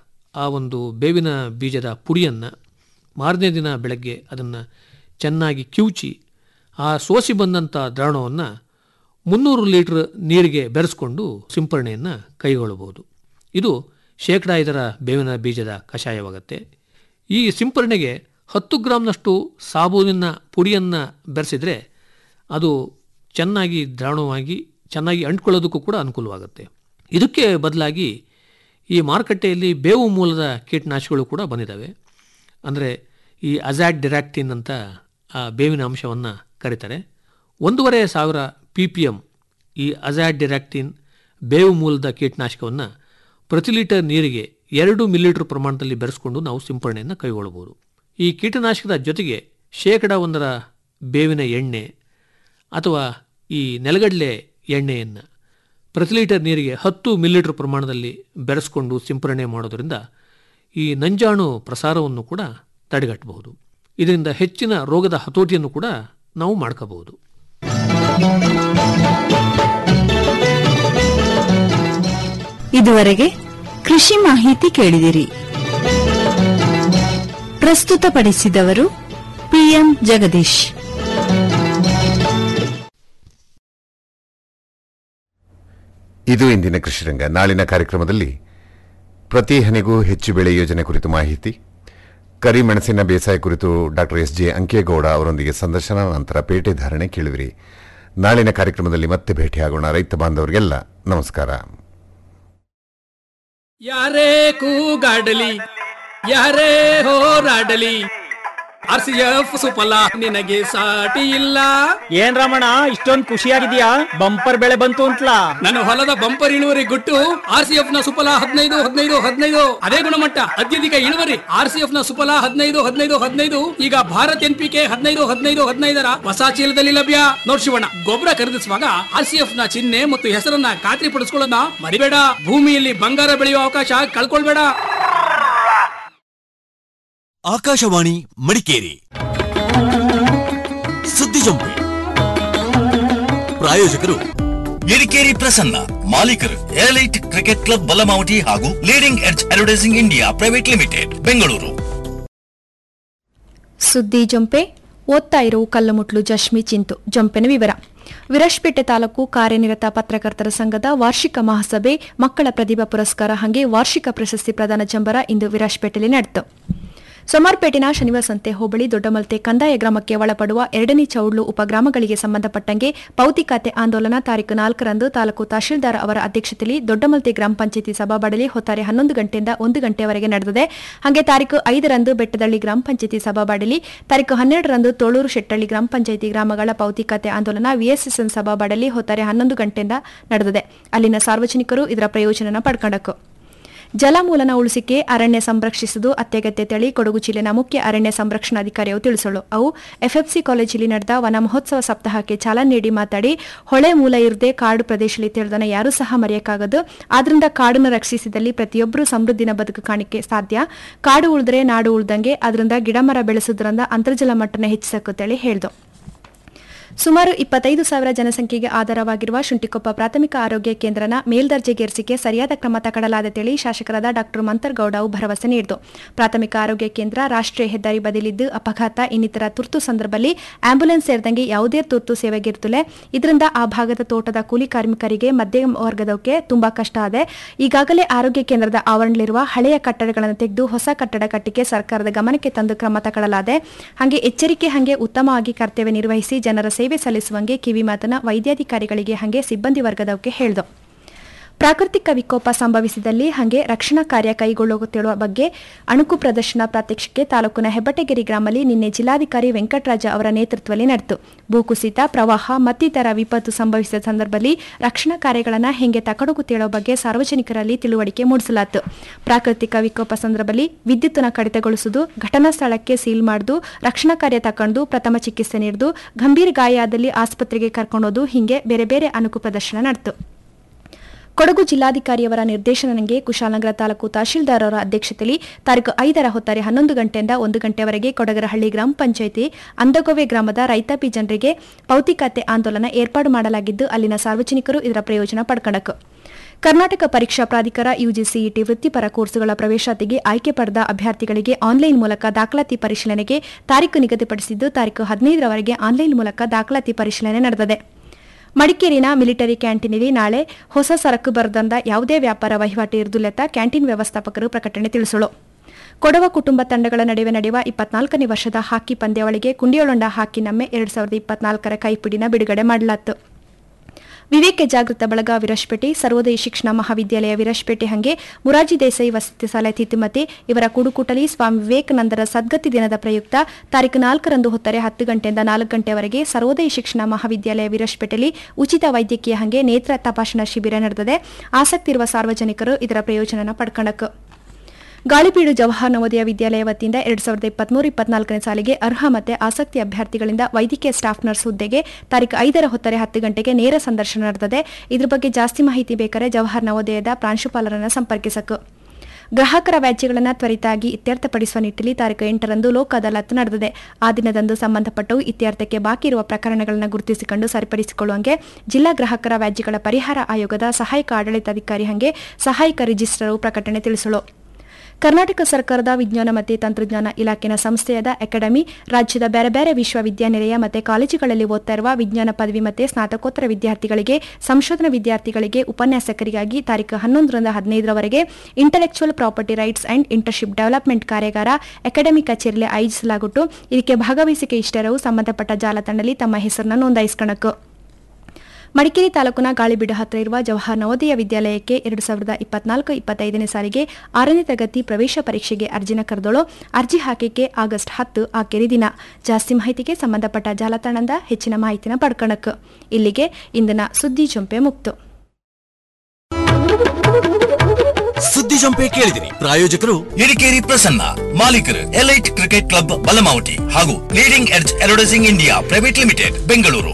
ಆ ಒಂದು ಬೇವಿನ ಬೀಜದ ಪುಡಿಯನ್ನು ಮಾರನೇ ದಿನ ಬೆಳಗ್ಗೆ ಅದನ್ನು ಚೆನ್ನಾಗಿ ಕಿವುಚಿ ಆ ಸೋಸಿ ಬಂದಂಥ ದ್ರಾವಣವನ್ನು ಮುನ್ನೂರು ಲೀಟ್ರ್ ನೀರಿಗೆ ಬೆರೆಸ್ಕೊಂಡು ಸಿಂಪರಣೆಯನ್ನು ಕೈಗೊಳ್ಳಬಹುದು ಇದು ಶೇಕಡ ಐದರ ಬೇವಿನ ಬೀಜದ ಕಷಾಯವಾಗುತ್ತೆ ಈ ಸಿಂಪರಣೆಗೆ ಹತ್ತು ಗ್ರಾಮ್ನಷ್ಟು ಸಾಬೂನಿನ ಪುಡಿಯನ್ನು ಬೆರೆಸಿದರೆ ಅದು ಚೆನ್ನಾಗಿ ದ್ರಾವಣವಾಗಿ ಚೆನ್ನಾಗಿ ಅಂಟ್ಕೊಳ್ಳೋದಕ್ಕೂ ಕೂಡ ಅನುಕೂಲವಾಗುತ್ತೆ ಇದಕ್ಕೆ ಬದಲಾಗಿ ಈ ಮಾರುಕಟ್ಟೆಯಲ್ಲಿ ಬೇವು ಮೂಲದ ಕೀಟನಾಶಕಗಳು ಕೂಡ ಬಂದಿದ್ದಾವೆ ಅಂದರೆ ಈ ಅಜಾಡ್ ಡಿರಾಕ್ಟಿನ್ ಅಂತ ಆ ಬೇವಿನ ಅಂಶವನ್ನು ಕರೀತಾರೆ ಒಂದೂವರೆ ಸಾವಿರ ಪಿ ಪಿ ಎಮ್ ಈ ಅಜಾಡ್ ಡಿರಾಕ್ಟಿನ್ ಬೇವು ಮೂಲದ ಕೀಟನಾಶಕವನ್ನು ಪ್ರತಿ ಲೀಟರ್ ನೀರಿಗೆ ಎರಡು ಮಿಲಿಲೀಟರ್ ಪ್ರಮಾಣದಲ್ಲಿ ಬೆರೆಸ್ಕೊಂಡು ನಾವು ಸಿಂಪರಣೆಯನ್ನು ಕೈಗೊಳ್ಳಬಹುದು ಈ ಕೀಟನಾಶಕದ ಜೊತೆಗೆ ಶೇಕಡ ಒಂದರ ಬೇವಿನ ಎಣ್ಣೆ ಅಥವಾ ಈ ನೆಲಗಡಲೆ ಎಣ್ಣೆಯನ್ನು ಪ್ರತಿ ಲೀಟರ್ ನೀರಿಗೆ ಹತ್ತು ಮಿಲಿಲೀಟರ್ ಪ್ರಮಾಣದಲ್ಲಿ ಬೆರೆಸ್ಕೊಂಡು ಸಿಂಪರಣೆ ಮಾಡೋದರಿಂದ ಈ ನಂಜಾಣು ಪ್ರಸಾರವನ್ನು ಕೂಡ ತಡೆಗಟ್ಟಬಹುದು ಇದರಿಂದ ಹೆಚ್ಚಿನ ರೋಗದ ಹತೋಟಿಯನ್ನು ಕೂಡ ನಾವು ಮಾಡ್ಕೋಬಹುದು ಇದುವರೆಗೆ ಕೃಷಿ ಮಾಹಿತಿ ಕೇಳಿದಿರಿ ಪ್ರಸ್ತುತಪಡಿಸಿದವರು ಪಿಎಂ ಜಗದೀಶ್ ಇದು ಇಂದಿನ ಕೃಷಿರಂಗ ನಾಳಿನ ಕಾರ್ಯಕ್ರಮದಲ್ಲಿ ಪ್ರತಿ ಹನಿಗೂ ಹೆಚ್ಚು ಬೆಳೆ ಯೋಜನೆ ಕುರಿತು ಮಾಹಿತಿ ಕರಿಮೆಣಸಿನ ಬೇಸಾಯ ಕುರಿತು ಡಾಕ್ಟರ್ ಎಸ್ ಜೆ ಅಂಕೇಗೌಡ ಅವರೊಂದಿಗೆ ಸಂದರ್ಶನ ನಂತರ ಪೇಟೆ ಧಾರಣೆ ಕೇಳುವಿರಿ ನಾಳಿನ ಕಾರ್ಯಕ್ರಮದಲ್ಲಿ ಮತ್ತೆ ಭೇಟಿಯಾಗೋಣ ರೈತ ಬಾಂಧವರಿಗೆಲ್ಲ ನಮಸ್ಕಾರ ಯಾರೇ ಕೂಗಾಡಲಿ ಯಾರೇ ಹೋರಾಡಲಿ ಆರ್ ಸಿ ಎಫ್ ಸುಫಲ ನಿನಗೆ ಸಾಟಿ ಇಲ್ಲ ಏನ್ ರಮಣ ಇಷ್ಟೊಂದ್ ಖುಷಿಯಾಗಿದ್ಯಾ ಬಂಪರ್ ಬೆಳೆ ಬಂತು ಅಂತ್ಲಾ ನನ್ನ ಹೊಲದ ಬಂಪರ್ ಇಳುವರಿ ಗುಟ್ಟು ಆರ್ ಸಿ ಎಫ್ ನ ಸುಫಲ ಹದಿನೈದು ಹದಿನೈದು ಹದಿನೈದು ಅದೇ ಗುಣಮಟ್ಟ ಅತ್ಯಧಿಕ ಇಳುವರಿ ಆರ್ ಸಿ ಎಫ್ ನ ಸುಫಲ ಹದಿನೈದು ಹದಿನೈದು ಹದಿನೈದು ಈಗ ಭಾರತ್ ಎನ್ ಪಿ ಕೆ ಹದಿನೈದು ಹದಿನೈದು ಹದಿನೈದರ ಹೊಸ ಚೀಲದಲ್ಲಿ ಲಭ್ಯ ನೋಡ್ ಶಿವಣ್ಣ ಗೊಬ್ಬರ ಖರೀದಿಸುವಾಗ ಆರ್ ಸಿ ಎಫ್ ನ ಚಿಹ್ನೆ ಮತ್ತು ಹೆಸರನ್ನ ಖಾತ್ರಿ ಪಡಿಸ್ಕೊಳ್ಳೋದನ್ನ ಮರಿಬೇಡ ಭೂಮಿಯಲ್ಲಿ ಬಂಗಾರ ಬೆಳೆಯುವ ಅವಕಾಶ ಕಳ್ಕೊಳ್ಬೇಡ ಆಕಾಶವಾಣಿ ಮಡಿಕೇರಿ ಸುದ್ದಿ ಜಂಪೆ ಪ್ರಾಯೋಜಕರು ಎರಿಕೇರಿ ಪ್ರಸನ್ನ ಮಾಲೀಕರು ಏಲೈಟ್ ಕ್ರಿಕೆಟ್ ಕ್ಲಬ್ ಬಲಮಾವಟಿ ಹಾಗೂ Leading Edge Advertising India Private Limited Bengaluru ಸುದ್ದಿ ಜೊಂಪೆ ಓದ್ತಾ ಇರೋ ಕಲ್ಲುಮುಟ್ಲು ಜಶ್ಮಿ ಚಿಂತು ಜೊಂಪೆನ ವಿವರ ವಿರಾಜ್ಪೇಟೆ ತಾಲೂಕು ಕಾರ್ಯನಿರತ ಪತ್ರಕರ್ತರ ಸಂಘದ ವಾರ್ಷಿಕ ಮಹಾಸಭೆ ಮಕ್ಕಳ ಪ್ರತಿಭಾ ಪುರಸ್ಕಾರ ಹಾಗೆ ವಾರ್ಷಿಕ ಪ್ರಶಸ್ತಿ ಪ್ರದಾನ ಜಂಬರ ಇಂದು ವಿರಾಜ್ಪೇಟೆಯಲ್ಲಿ ನಡೆಯಿತು ಸೋಮಾರ್ಪೇಟಿನ ಶನಿವಾರ ಸಂತೆ ಹೋಬಳಿ ದೊಡ್ಡಮಲ್ತೆ ಕಂದಾಯ ಗ್ರಾಮಕ್ಕೆ ಒಳಪಡುವ ಎರಡನೇ ಚೌಡ್ಲು ಉಪಗ್ರಾಮಗಳಿಗೆ ಸಂಬಂಧಪಟ್ಟಂಗೆ ಪೌತಿ ಖಾತೆ ಆಂದೋಲನ ತಾರೀಕು ನಾಲ್ಕರಂದು ತಾಲೂಕು ತಹಶೀಲ್ದಾರ್ ಅವರ ಅಧ್ಯಕ್ಷತೆಯಲ್ಲಿ ದೊಡ್ಡಮಲ್ತೆ ಗ್ರಾಮ ಪಂಚಾಯತಿ ಸಭಾಬಡಲಿ ಹೊತ್ತಾರೆ ಹನ್ನೊಂದು ಗಂಟೆಯಿಂದ ಒಂದು ಗಂಟೆವರೆಗೆ ನಡೆದಿದೆ ಹಾಗೆ ತಾರೀಕು ಐದರಂದು ಬೆಟ್ಟದಳ್ಳಿ ಗ್ರಾಮ ಪಂಚಾಯತಿ ಸಭಾಬಡಲಿ ತಾರೀಕು ಹನ್ನೆರಡರಂದು ತೋಳೂರು ಶೆಟ್ಟಳ್ಳಿ ಗ್ರಾಮ ಪಂಚಾಯತಿ ಗ್ರಾಮಗಳ ಪೌತಿ ಖಾತೆ ಆಂದೋಲನ ವಿಎಸ್ಎಸ್ಎನ್ ಸಭಾಬಡಲಿ ಹೊತ್ತಾರೆ ಹನ್ನೊಂದು ಗಂಟೆಯಿಂದ ನಡೆದಿದೆ ಅಲ್ಲಿನ ಸಾರ್ವಜನಿಕರು ಇದರ ಪ್ರಯೋಜನ ಪಡ್ಕೊಂಡಕ್ಕು ಜಲಮೂಲನ ಉಳಿಸಿಕೆ ಅರಣ್ಯ ಸಂರಕ್ಷಿಸುವುದು ಅತ್ಯಗತ್ಯ ತಳಿ ಕೊಡಗು ಜಿಲ್ಲೆನ ಮುಖ್ಯ ಅರಣ್ಯ ಸಂರಕ್ಷಣಾಧಿಕಾರಿಯು ತಿಳಿಸಲು ಅವು ಎಫ್ಎಫ್ಸಿ ಕಾಲೇಜಿನಲ್ಲಿ ನಡೆದ ವನ ಮಹೋತ್ಸವ ಸಪ್ತಾಹಕ್ಕೆ ಚಾಲನೆ ನೀಡಿ ಮಾತಾಡಿ ಹೊಳೆ ಮೂಲ ಇರದೆ ಕಾಡು ಪ್ರದೇಶದಲ್ಲಿ ತಿಳಿದನ ಯಾರೂ ಸಹ ಮರೆಯಕ್ಕಾಗದು ಆದ್ರಿಂದ ಕಾಡನ್ನು ರಕ್ಷಿಸಿದಲ್ಲಿ ಪ್ರತಿಯೊಬ್ಬರೂ ಸಮೃದ್ಧಿನ ಬದುಕು ಕಾಣಿಕೆ ಸಾಧ್ಯ ಕಾಡು ಉಳಿದ್ರೆ ನಾಡು ಉಳ್ದಂಗೆ ಅದರಿಂದ ಗಿಡಮರ ಬೆಳೆಸೋದ್ರಿಂದ ಅಂತರ್ಜಲ ಮಟ್ಟನ ಹೆಚ್ಚಿಸಕ್ಕಂತೇಳಿ ಹೇಳ್ದು ಸುಮಾರು ಇಪ್ಪತ್ತೈದು ಸಾವಿರ ಜನಸಂಖ್ಯೆಗೆ ಆಧಾರವಾಗಿರುವ ಶುಂಠಿಕೊಪ್ಪ ಪ್ರಾಥಮಿಕ ಆರೋಗ್ಯ ಕೇಂದ್ರನ ಮೇಲ್ದರ್ಜೆಗೇರಿಸಿಕೆ ಸರಿಯಾದ ಕ್ರಮ ತಗೊಳ್ಳಲಾದ ತಿಳಿ ಶಾಸಕರಾದ ಡಾ ಮಂತರ್ಗೌಡ ಅವು ಭರವಸೆ ನೀಡಿತು ಪ್ರಾಥಮಿಕ ಆರೋಗ್ಯ ಕೇಂದ್ರ ರಾಷ್ಟ್ರೀಯ ಹೆದ್ದಾರಿ ಬದಿಲಿದ್ದು ಅಪಘಾತ ಇನ್ನಿತರ ತುರ್ತು ಸಂದರ್ಭದಲ್ಲಿ ಆಂಬ್ಯುಲೆನ್ಸ್ ಸೇರಿದಂಗೆ ಯಾವುದೇ ತುರ್ತು ಸೇವೆಗೆ ಇರ್ತಲೆ ಇದರಿಂದ ಆ ಭಾಗದ ತೋಟದ ಕೂಲಿ ಕಾರ್ಮಿಕರಿಗೆ ಮಧ್ಯಮ ವರ್ಗದವಕ್ಕೆ ತುಂಬಾ ಕಷ್ಟ ಇದೆ ಈಗಾಗಲೇ ಆರೋಗ್ಯ ಕೇಂದ್ರದ ಆವರಣದಲ್ಲಿರುವ ಹಳೆಯ ಕಟ್ಟಡಗಳನ್ನು ತೆಗೆದು ಹೊಸ ಕಟ್ಟಡ ಕಟ್ಟಿಗೆ ಸರ್ಕಾರದ ಗಮನಕ್ಕೆ ತಂದು ಕ್ರಮ ತಗೊಳ್ಳಲಾದೆ ಹಾಗೆ ಎಚ್ಚರಿಕೆ ಹಾಗೆ ಉತ್ತಮವಾಗಿ ಕರ್ತವ್ಯ ನಿರ್ವಹಿಸಿ ಜನರ ಸೇವೆ ಸಲ್ಲಿಸುವಂಗೆ ಕಿವಿ ಮಾತನ್ನ ವೈದ್ಯಾಧಿಕಾರಿಗಳಿಗೆ ಹಾಗೆ ಸಿಬ್ಬಂದಿ ವರ್ಗದವಕ್ಕೆ ಹೇಳ್ದು ಪ್ರಾಕೃತಿಕ ವಿಕೋಪ ಸಂಭವಿಸಿದಲ್ಲಿ ಹಾಗೆ ರಕ್ಷಣಾ ಕಾರ್ಯ ಕೈಗೊಳ್ಳುತ್ತಿರುವ ಬಗ್ಗೆ ಅಣುಕು ಪ್ರದರ್ಶನ ಪ್ರಾತ್ಯಕ್ಷಿಕೆ ತಾಲೂಕಿನ ಹೆಬ್ಬಟಗೆರೆ ಗ್ರಾಮದಲ್ಲಿ ನಿನ್ನೆ ಜಿಲ್ಲಾಧಿಕಾರಿ ವೆಂಕಟರಾಜ ಅವರ ನೇತೃತ್ವದಲ್ಲಿ ನಡೆಯಿತು ಭೂಕುಸಿತ ಪ್ರವಾಹ ಮತ್ತಿತರ ವಿಪತ್ತು ಸಂಭವಿಸಿದ ಸಂದರ್ಭದಲ್ಲಿ ರಕ್ಷಣಾ ಕಾರ್ಯಗಳನ್ನು ಹೆಂಗೆ ತಕಡುಗುತ್ತಿರೋ ಬಗ್ಗೆ ಸಾರ್ವಜನಿಕರಲ್ಲಿ ತಿಳುವಳಿಕೆ ಮೂಡಿಸಲಾಯಿತು ಪ್ರಾಕೃತಿಕ ವಿಕೋಪ ಸಂದರ್ಭದಲ್ಲಿ ವಿದ್ಯುತ್ತನ್ನು ಕಡಿತಗೊಳಿಸುವುದು ಘಟನಾ ಸ್ಥಳಕ್ಕೆ ಸೀಲ್ ಮಾಡುದು ರಕ್ಷಣಾ ಕಾರ್ಯ ತಕೊಂಡು ಪ್ರಥಮ ಚಿಕಿತ್ಸೆ ನೀಡುದು ಗಂಭೀರ ಗಾಯ ಆದಲ್ಲಿ ಆಸ್ಪತ್ರೆಗೆ ಕರ್ಕೊಂಡೋದು ಹೀಗೆ ಬೇರೆ ಬೇರೆ ಅಣುಕು ಪ್ರದರ್ಶನ ನಡೆಯಿತು ಕೊಡಗು ಜಿಲ್ಲಾಧಿಕಾರಿಯವರ ನಿರ್ದೇಶನಕ್ಕೆ ಕುಶಾಲನಗರ ತಾಲೂಕು ತಹಶೀಲ್ದಾರ್ ಅವರ ಅಧ್ಯಕ್ಷತೆಯಲ್ಲಿ ತಾರೀಕು ಐದರ ಹೊತ್ತಾರೆ ಹನ್ನೊಂದು ಗಂಟೆಯಿಂದ ಒಂದು ಗಂಟೆವರೆಗೆ ಕೊಡಗರಹಳ್ಳಿ ಗ್ರಾಮ ಪಂಚಾಯಿತಿ ಅಂದಗೋವೆ ಗ್ರಾಮದ ರೈತಾಪಿ ಜನರಿಗೆ ಪೌತಿಕತೆ ಆಂದೋಲನ ಏರ್ಪಾಡು ಮಾಡಲಾಗಿದ್ದು ಅಲ್ಲಿನ ಸಾರ್ವಜನಿಕರು ಇದರ ಪ್ರಯೋಜನ ಪಡ್ಕೊಂಡಕು ಕರ್ನಾಟಕ ಪರೀಕ್ಷಾ ಪ್ರಾಧಿಕಾರ ಯುಜಿಸಿಇಟಿ ವೃತ್ತಿಪರ ಕೋರ್ಸುಗಳ ಪ್ರವೇಶಾತಿಗೆ ಆಯ್ಕೆ ಪಡೆದ ಅಭ್ಯರ್ಥಿಗಳಿಗೆ ಆನ್ಲೈನ್ ಮೂಲಕ ದಾಖಲಾತಿ ಪರಿಶೀಲನೆಗೆ ತಾರೀಕು ನಿಗದಿಪಡಿಸಿದ್ದು ತಾರೀಕು ಹದಿನೈದರವರೆಗೆ ಆನ್ಲೈನ್ ಮೂಲಕ ದಾಖಲಾತಿ ಪರಿಶೀಲನೆ ನಡೆದಿದೆ ಮಡಿಕೇರಿನ ಮಿಲಿಟರಿ ಕ್ಯಾಂಟೀನಲ್ಲಿ ನಾಳೆ ಹೊಸ ಸರಕು ಬರದಂದ ಯಾವುದೇ ವ್ಯಾಪಾರ ವಹಿವಾಟು ಇರುವುದಿಲ್ಲ ಕ್ಯಾಂಟೀನ್ ವ್ಯವಸ್ಥಾಪಕರು ಪ್ರಕಟಣೆ ತಿಳಿಸಲು ಕೊಡವ ಕುಟುಂಬ ತಂಡಗಳ ನಡುವೆ ನಡೆಯುವ ಇಪ್ಪತ್ನಾಲ್ಕನೇ ವರ್ಷದ ಹಾಕಿ ಪಂದ್ಯಾವಳಿಗೆ ಕುಂಡಿಯೊಳೊಂಡ ಹಾಕಿ ನಮ್ಮೆ ಎರಡ್ ಸಾವಿರದ ಇಪ್ಪತ್ನಾಲ್ಕರ ಕೈಪಿಡಿನ ಬಿಡುಗಡೆ ಮಾಡಲಾಯಿತು ವಿವೇಕ ಜಾಗೃತ ಬಳಗ ವಿರಶ್ಪೇಟೆ ಸರ್ವೋದಯ ಶಿಕ್ಷಣ ಮಹಾವಿದ್ಯಾಲಯ ವಿರಶ್ಪೇಟೆ ಹಂಗೆ ಮುರಾಜಿ ದೇಸಾಯಿ ವಸತಿ ಶಾಲೆ ತಿತಿಮತಿ ಇವರ ಕುಡುಕುಟಲಿ ಸ್ವಾಮಿ ವಿವೇಕಾನಂದರ ಸದ್ಗತಿ ದಿನದ ಪ್ರಯುಕ್ತ ತಾರೀಕು ನಾಲ್ಕರಂದು ಹೊತ್ತರೆ ಹತ್ತು ಗಂಟೆಯಿಂದ ನಾಲ್ಕು ಗಂಟೆವರೆಗೆ ಸರ್ವೋದಯ ಶಿಕ್ಷಣ ಮಹಾವಿದ್ಯಾಲಯ ವಿರಶ್ಪೇಟೆಯಲ್ಲಿ ಉಚಿತ ವೈದ್ಯಕೀಯ ಹಂಗೆ ನೇತ್ರ ತಪಾಸಣಾ ಶಿಬಿರ ನಡೆದಿದೆ ಆಸಕ್ತಿ ಇರುವ ಸಾರ್ವಜನಿಕರು ಇದರ ಪ್ರಯೋಜನ ಪಡ್ಕೊಳ್ಳಬೇಕು ಗಾಳಿಬೀಡು ಜವಾಹರ್ ನವೋದಯ ವಿದ್ಯಾಲಯ ವತಿಯಿಂದ ಎರಡ್ ಸಾವಿರದ ಇಪ್ಪತ್ಮೂರು ಇಪ್ಪತ್ನಾಲ್ಕನೇ ಸಾಲಿಗೆ ಅರ್ಹ ಮತ್ತೆ ಆಸಕ್ತಿ ಅಭ್ಯರ್ಥಿಗಳಿಂದ ವೈದ್ಯಕೀಯ ಸ್ಟಾಫ್ ನರ್ಸ್ ಹುದ್ದೆಗೆ ತಾರೀಕು ಐದರ ಹೊತ್ತರೆ ಹತ್ತು ಗಂಟೆಗೆ ನೇರ ಸಂದರ್ಶನ ನಡೆದಿದೆ ಇದ್ರ ಬಗ್ಗೆ ಜಾಸ್ತಿ ಮಾಹಿತಿ ಬೇಕಾದರೆ ಜವಾಹರ್ ನವೋದಯದ ಪ್ರಾಂಶುಪಾಲರನ್ನು ಸಂಪರ್ಕಿಸಕು ಗ್ರಾಹಕರ ವ್ಯಾಜ್ಯಗಳನ್ನು ತ್ವರಿತಾಗಿ ಇತ್ಯರ್ಥಪಡಿಸುವ ನಿಟ್ಟಿನಲ್ಲಿ ತಾರೀಕು ಎಂಟರಂದು ಲೋಕ ಅದಾಲತ್ ನಡೆದಿದೆ ಆ ದಿನದಂದು ಸಂಬಂಧಪಟ್ಟವು ಇತ್ಯರ್ಥಕ್ಕೆ ಬಾಕಿ ಇರುವ ಪ್ರಕರಣಗಳನ್ನು ಗುರುತಿಸಿಕೊಂಡು ಸರಿಪಡಿಸಿಕೊಳ್ಳುವಂಗೆ ಜಿಲ್ಲಾ ಗ್ರಾಹಕರ ವ್ಯಾಜ್ಯಗಳ ಪರಿಹಾರ ಆಯೋಗದ ಸಹಾಯಕ ಆಡಳಿತಾಧಿಕಾರಿ ಹಂಗೆ ಸಹಾಯಕ ರಿಜಿಸ್ಟ್ರರು ಪ್ರಕಟಣೆ ತಿಳಿಸಲು ಕರ್ನಾಟಕ ಸರ್ಕಾರದ ವಿಜ್ಞಾನ ಮತ್ತು ತಂತ್ರಜ್ಞಾನ ಇಲಾಖೆನ ಸಂಸ್ಥೆಯಾದ ಅಕಾಡೆಮಿ ರಾಜ್ಯದ ಬೇರೆ ಬೇರೆ ವಿಶ್ವವಿದ್ಯಾನಿಲಯ ಮತ್ತು ಕಾಲೇಜುಗಳಲ್ಲಿ ಓದ್ತಾ ಇರುವ ವಿಜ್ಞಾನ ಪದವಿ ಮತ್ತು ಸ್ನಾತಕೋತ್ತರ ವಿದ್ಯಾರ್ಥಿಗಳಿಗೆ ಸಂಶೋಧನಾ ವಿದ್ಯಾರ್ಥಿಗಳಿಗೆ ಉಪನ್ಯಾಸಕರಿಗಾಗಿ ತಾರೀಕು ಹನ್ನೊಂದರಿಂದ ಹದಿನೈದರವರೆಗೆ intellectual property rights and internship development ಕಾರ್ಯಾಗಾರ ಅಕಾಡೆಮಿ ಕಚೇರಿಯಲ್ಲಿ ಆಯೋಜಿಸಲಾಗುಟ್ಟು ಇದಕ್ಕೆ ಭಾಗವಹಿಸಿಕೆ ಇಷ್ಟರವು ಸಂಬಂಧಪಟ್ಟ ಜಾಲತಾಣದಲ್ಲಿ ತಮ್ಮ ಹೆಸರನ್ನು ನೋಂದಾಯಿಸಿಕೊಳ್ಳಬೇಕು ಮಡಿಕೇರಿ ತಾಲೂಕಿನ ಗಾಳಿಬೀಡು ಹತ್ತಿರ ಇರುವ ಜವಾಹರ್ ನವೋದಯ ವಿದ್ಯಾಲಯಕ್ಕೆ ಎರಡು ಸಾವಿರದ ಇಪ್ಪತ್ನಾಲ್ಕು ಇಪ್ಪತ್ತೈದನೇ ಸಾಲಿಗೆ ಆರನೇ ತರಗತಿ ಪ್ರವೇಶ ಪರೀಕ್ಷೆಗೆ ಅರ್ಜಿನ ಕರೆದೋಳು ಅರ್ಜಿ ಹಾಕಿಕೆ ಆಗಸ್ಟ್ ಹತ್ತು ಆಕೆರಿ ದಿನ ಜಾಸ್ತಿ ಮಾಹಿತಿಗೆ ಸಂಬಂಧಪಟ್ಟ ಜಾಲತಾಣದ ಹೆಚ್ಚಿನ ಮಾಹಿತಿನ ಪಡ್ಕಣಕ್ ಇಲ್ಲಿಗೆ ಇಂದಿನ ಸುದ್ದಿ ಜೊಂಪೆ ಮುಕ್ತು ಸುದ್ದಿ ಜಂಪೆ ಕೇಳಿದಿರಿ ಪ್ರಾಯೋಜಕರು ಹಿರಿಕೇರಿ ಪ್ರಸನ್ನ ಮಾಲೀಕರು ಎಲೈಟ್ ಕ್ರಿಕೆಟ್ ಕ್ಲಬ್ ಬಲಮಾವಟಿ ಹಾಗೂ Leading Edge Advertising India Private Limited Bengaluru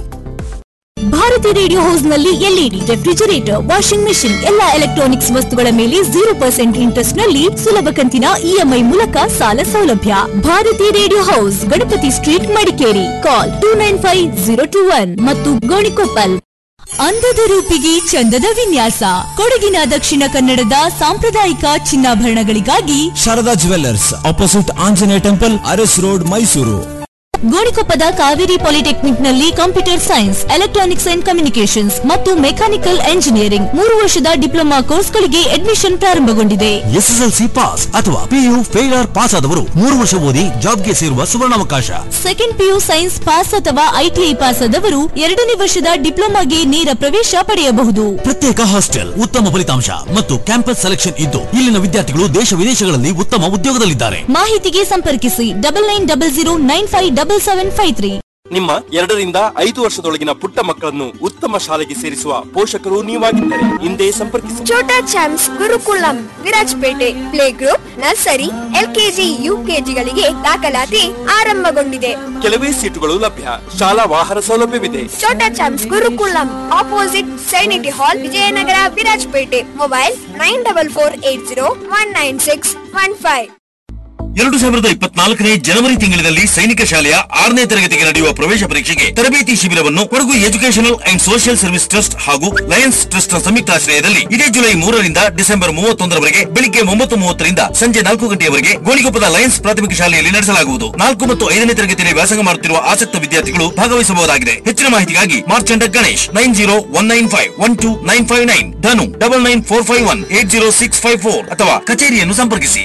Bharathi radio house ನಲ್ಲಿ ಎಲ್ಇಡಿ ರೆಫ್ರಿಜರೇಟರ್ ವಾಷಿಂಗ್ ಮೆಷಿನ್ ಎಲ್ಲಾ ಎಲೆಕ್ಟ್ರಾನಿಕ್ಸ್ ವಸ್ತುಗಳ ಮೇಲೆ ಜೀರೋ ಪರ್ಸೆಂಟ್ ಇಂಟ್ರೆಸ್ಟ್ ನಲ್ಲಿ ಸುಲಭ ಕಂತಿನ ಇಎಂಐ ಮೂಲಕ ಸಾಲ ಸೌಲಭ್ಯ Bharathi radio house Ganapati street Madikeri call two nine five zero two one ಮತ್ತು ಗೋಣಿಕೊಪ್ಪಲ್ ಅಂದದ ರೂಪಿಗೆ ಚಂದದ ವಿನ್ಯಾಸ ಕೊಡಗಿನ ದಕ್ಷಿಣ ಕನ್ನಡದ ಸಾಂಪ್ರದಾಯಿಕ ಚಿನ್ನಾಭರಣಗಳಿಗಾಗಿ Sharada jewellers opposite Anjaneya temple Arasu road Mysuru ಗೋಣಿಕೊಪ್ಪದ ಕಾವೇರಿ ಪಾಲಿಟೆಕ್ನಿಕ್ ನಲ್ಲಿ computer science electronics and communications ಮತ್ತು ಮೆಕ್ಯಾನಿಕಲ್ ಎಂಜಿನಿಯರಿಂಗ್ ಮೂರು ವರ್ಷದ ಡಿಪ್ಲೊಮಾ ಕೋರ್ಸ್ಗಳಿಗೆ ಅಡ್ಮಿಷನ್ ಪ್ರಾರಂಭಗೊಂಡಿದೆ ಎಸ್ಎಸ್ಎಲ್ಸಿ ಪಾಸ್ ಅಥವಾ ಪಿಯು ಫೇಲ್ ಪಾಸ್ ಆದವರು ಮೂರು ವರ್ಷ ಓದಿ ಜಾಬ್ಗೆ ಸೇರುವ ಸುವರ್ಣಾವಕಾಶ ಸೆಕೆಂಡ್ ಪಿಯು ಸೈನ್ಸ್ ಪಾಸ್ ಅಥವಾ ಐಟಿಐ ಪಾಸ್ ಆದವರು ಎರಡನೇ ವರ್ಷದ ಡಿಪ್ಲೊಮಾಗೆ ನೇರ ಪ್ರವೇಶ ಪಡೆಯಬಹುದು ಪ್ರತ್ಯೇಕ ಹಾಸ್ಟೆಲ್ ಉತ್ತಮ ಫಲಿತಾಂಶ ಮತ್ತು ಕ್ಯಾಂಪಸ್ ಸೆಲೆಕ್ಷನ್ ಇದ್ದು ಇಲ್ಲಿನ ವಿದ್ಯಾರ್ಥಿಗಳು ದೇಶ ವಿದೇಶಗಳಲ್ಲಿ ಉತ್ತಮ ಉದ್ಯೋಗದಲ್ಲಿದ್ದಾರೆ ಮಾಹಿತಿಗೆ ಸಂಪರ್ಕಿಸಿ double nine double zero nine five double seven five three ನಿಮ್ಮ ಎರಡರಿಂದ ಐದು ವರ್ಷದೊಳಗಿನ ಪುಟ್ಟ ಮಕ್ಕಳನ್ನು ಉತ್ತಮ ಶಾಲೆಗೆ ಸೇರಿಸುವ ಪೋಷಕರು ನೀವಾಗಿದ್ದರೆ ಹಿಂದೆ ಸಂಪರ್ಕಿಸಿ Chhota champs Gurukulam Virajpet play group nursery LKG ಯುಕೆಜಿಗಳಿಗೆ ದಾಖಲಾತಿ ಆರಂಭಗೊಂಡಿದೆ ಕೆಲವೇ ಸೀಟುಗಳು ಲಭ್ಯ ಶಾಲಾ ವಾಹನ ಸೌಲಭ್ಯವಿದೆ ಛೋಟಾ ಚಾಮ್ಸ್ ಗುರುಕುಲಂ ಆಪೋಸಿಟ್ ಸೈನಿಟಿ hall Vijayanagar Virajpet mobile nine double four eight zero one nine six one five ಎರಡು ಸಾವಿರದ ಇಪ್ಪತ್ನಾಲ್ಕನೇ ಜನವರಿ ತಿಂಗಳಿನಲ್ಲಿ ಸೈನಿಕ ಶಾಲೆಯ ಆರನೇ ತರಗತಿಗೆ ನಡೆಯುವ ಪ್ರವೇಶ ಪರೀಕ್ಷೆಗೆ ತರಬೇತಿ ಶಿಬಿರವನ್ನು Kodagu educational and social service trust ಹಾಗೂ ಲಯನ್ಸ್ ಟ್ರಸ್ಟ್ ನ ಸಂಯುಕ್ತಾಶ್ರಯದಲ್ಲಿ ಇದೇ ಜುಲೈ ಮೂರರಿಂದ ಡಿಸೆಂಬರ್ ಮೂವತ್ತೊಂದರವರೆಗೆ ಬೆಳಿಗ್ಗೆ ಒಂಬತ್ತು ಮೂವತ್ತರಿಂದ ಸಂಜೆ ನಾಲ್ಕು ಗಂಟೆಯವರೆಗೆ ಗೋಣಿಕೊಪ್ಪದ ಲಯನ್ಸ್ ಪ್ರಾಥಮಿಕ ಶಾಲೆಯಲ್ಲಿ ನಡೆಸಲಾಗುವುದು ನಾಲ್ಕು ಮತ್ತು ಐದನೇ ತರಗತಿಯಲ್ಲಿ ವ್ಯಾಸಂಗ ಮಾಡುತ್ತಿರುವ ಆಸಕ್ತ ವಿದ್ಯಾರ್ಥಿಗಳು ಭಾಗವಹಿಸಬಹುದಾಗಿದೆ ಹೆಚ್ಚಿನ ಮಾಹಿತಿಗಾಗಿ Marchanda Ganesh nine zero one nine five one two nine five nine Dhanu double nine four five one eight zero six five four ಅಥವಾ ಕಚೇರಿಯನ್ನು ಸಂಪರ್ಕಿಸಿ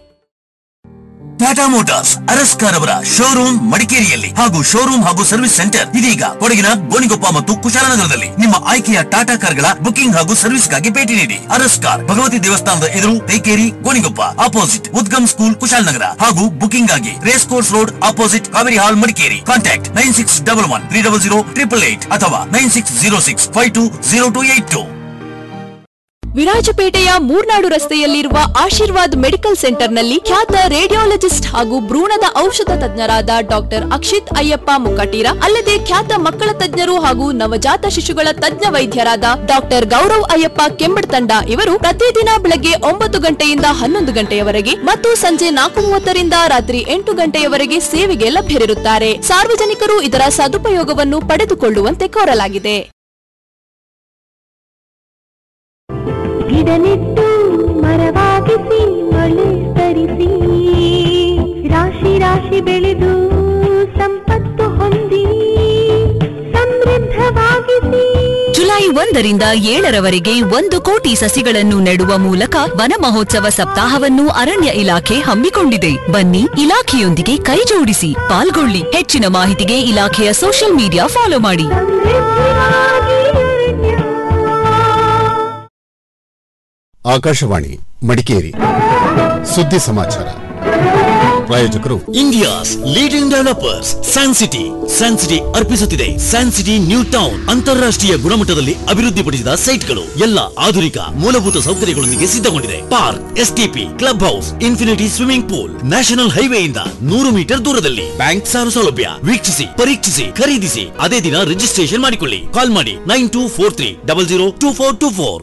ಟಾಟಾ ಮೋಟಾರ್ಸ್ ಅರಸ್ಕಾರ್ ಅವರ ಶೋರೂಮ್ ಮಡಿಕೇರಿಯಲ್ಲಿ ಹಾಗೂ ಶೋರೂಮ್ ಹಾಗೂ ಸರ್ವಿಸ್ ಸೆಂಟರ್ ಇದೀಗ ಕೊಡಗಿನ ಗೋಣಿಗೊಪ್ಪ ಮತ್ತು ಕುಶಾಲನಗರದಲ್ಲಿ ನಿಮ್ಮ ಆಯ್ಕೆಯ ಟಾಟಾ ಕಾರ್ಗಳ ಬುಕಿಂಗ್ ಹಾಗೂ ಸರ್ವಿಸ್ಗಾಗಿ ಭೇಟಿ ನೀಡಿ ಅರಸ್ಕಾರ್ ಭಗವತಿ ದೇವಸ್ಥಾನದ ಎದುರು ತೈಕೇರಿ ಗೋಣಿಗೊಪ್ಪ ಅಪೋಸಿಟ್ ಉದ್ಗಮ್ ಸ್ಕೂಲ್ ಕುಶಾಲನಗರ ಹಾಗೂ ಬುಕಿಂಗ್ ಆಗಿ race course road opposite Kaveri hall Madikeri contact nine six double one three double zero triple eight ಅಥವಾ nine six zero six five two zero two eight two ವಿರಾಜಪೇಟೆಯ ಮೂರ್ನಾಡು ರಸ್ತೆಯಲ್ಲಿರುವ ಆಶೀರ್ವಾದ್ ಮೆಡಿಕಲ್ ಸೆಂಟರ್ನಲ್ಲಿ ಖ್ಯಾತ ರೇಡಿಯಾಲಜಿಸ್ಟ್ ಹಾಗೂ ಭ್ರೂಣದ ಔಷಧ ತಜ್ಞರಾದ ಡಾಕ್ಟರ್ ಅಕ್ಷಿತ್ ಅಯ್ಯಪ್ಪ ಮುಕ್ಕಟೀರ ಅಲ್ಲದೆ ಖ್ಯಾತ ಮಕ್ಕಳ ತಜ್ಞರು ಹಾಗೂ ನವಜಾತ ಶಿಶುಗಳ ತಜ್ಞ ವೈದ್ಯರಾದ ಡಾಕ್ಟರ್ ಗೌರವ್ ಅಯ್ಯಪ್ಪ ಕೆಂಬಡ್ತಂಡ ಇವರು ಪ್ರತಿದಿನ ಬೆಳಗ್ಗೆ ಒಂಬತ್ತು ಗಂಟೆಯಿಂದ ಹನ್ನೊಂದು ಗಂಟೆಯವರೆಗೆ ಮತ್ತು ಸಂಜೆ ನಾಲ್ಕು ಮೂವತ್ತರಿಂದ ರಾತ್ರಿ ಎಂಟು ಗಂಟೆಯವರೆಗೆ ಸೇವೆಗೆ ಲಭ್ಯರಿರುತ್ತಾರೆ ಸಾರ್ವಜನಿಕರು ಇದರ ಸದುಪಯೋಗವನ್ನು ಪಡೆದುಕೊಳ್ಳುವಂತೆ ಕೋರಲಾಗಿದೆ ಗಿಡ ನೆಟ್ಟು ಮರವಾಗಿಸಿ ಮಳೆ ತರಿಸಿ ರಾಶಿ ರಾಶಿ ಬೆಳೆದು ಸಂಪತ್ತು ಹೊಂದಿ ಸಮೃದ್ಧವಾಗಿಸಿ ಜುಲೈ ಒಂದರಿಂದ ಏಳರವರೆಗೆ ಒಂದು ಕೋಟಿ ಸಸಿಗಳನ್ನು ನೆಡುವ ಮೂಲಕ ವನ ಮಹೋತ್ಸವ ಸಪ್ತಾಹವನ್ನು ಅರಣ್ಯ ಇಲಾಖೆ ಹಮ್ಮಿಕೊಂಡಿದೆ ಬನ್ನಿ ಇಲಾಖೆಯೊಂದಿಗೆ ಕೈ ಜೋಡಿಸಿ ಪಾಲ್ಗೊಳ್ಳಿ ಹೆಚ್ಚಿನ ಮಾಹಿತಿಗೆ ಇಲಾಖೆಯ ಸೋಷಿಯಲ್ ಮೀಡಿಯಾ ಫಾಲೋ ಮಾಡಿ ಆಕಾಶವಾಣಿ ಮಡಿಕೇರಿ ಸುದ್ದಿ ಸಮಾಚಾರ ಪ್ರಾಯೋಜಕರು India's leading developers San City San City ಅರ್ಪಿಸುತ್ತಿದೆ ಸ್ಯಾನ್ ಸಿಟಿ ನ್ಯೂ ಟೌನ್ ಅಂತಾರಾಷ್ಟ್ರೀಯ ಗುಣಮಟ್ಟದಲ್ಲಿ ಅಭಿವೃದ್ಧಿಪಡಿಸಿದ ಸೈಟ್ಗಳು ಎಲ್ಲ ಆಧುನಿಕ ಮೂಲಭೂತ ಸೌಕರ್ಯಗಳೊಂದಿಗೆ ಸಿದ್ಧಗೊಂಡಿದೆ park STP club house infinity swimming pool national ಹೈವೇಯಿಂದ ನೂರು ಮೀಟರ್ ದೂರದಲ್ಲಿ ಬ್ಯಾಂಕ್ ಸಾಲ ಸೌಲಭ್ಯ ವೀಕ್ಷಿಸಿ ಪರೀಕ್ಷಿಸಿ ಖರೀದಿಸಿ ಅದೇ ದಿನ ರಿಜಿಸ್ಟ್ರೇಷನ್ ಮಾಡಿಕೊಳ್ಳಿ ಕಾಲ್ ಮಾಡಿ nine two four three double zero two four two four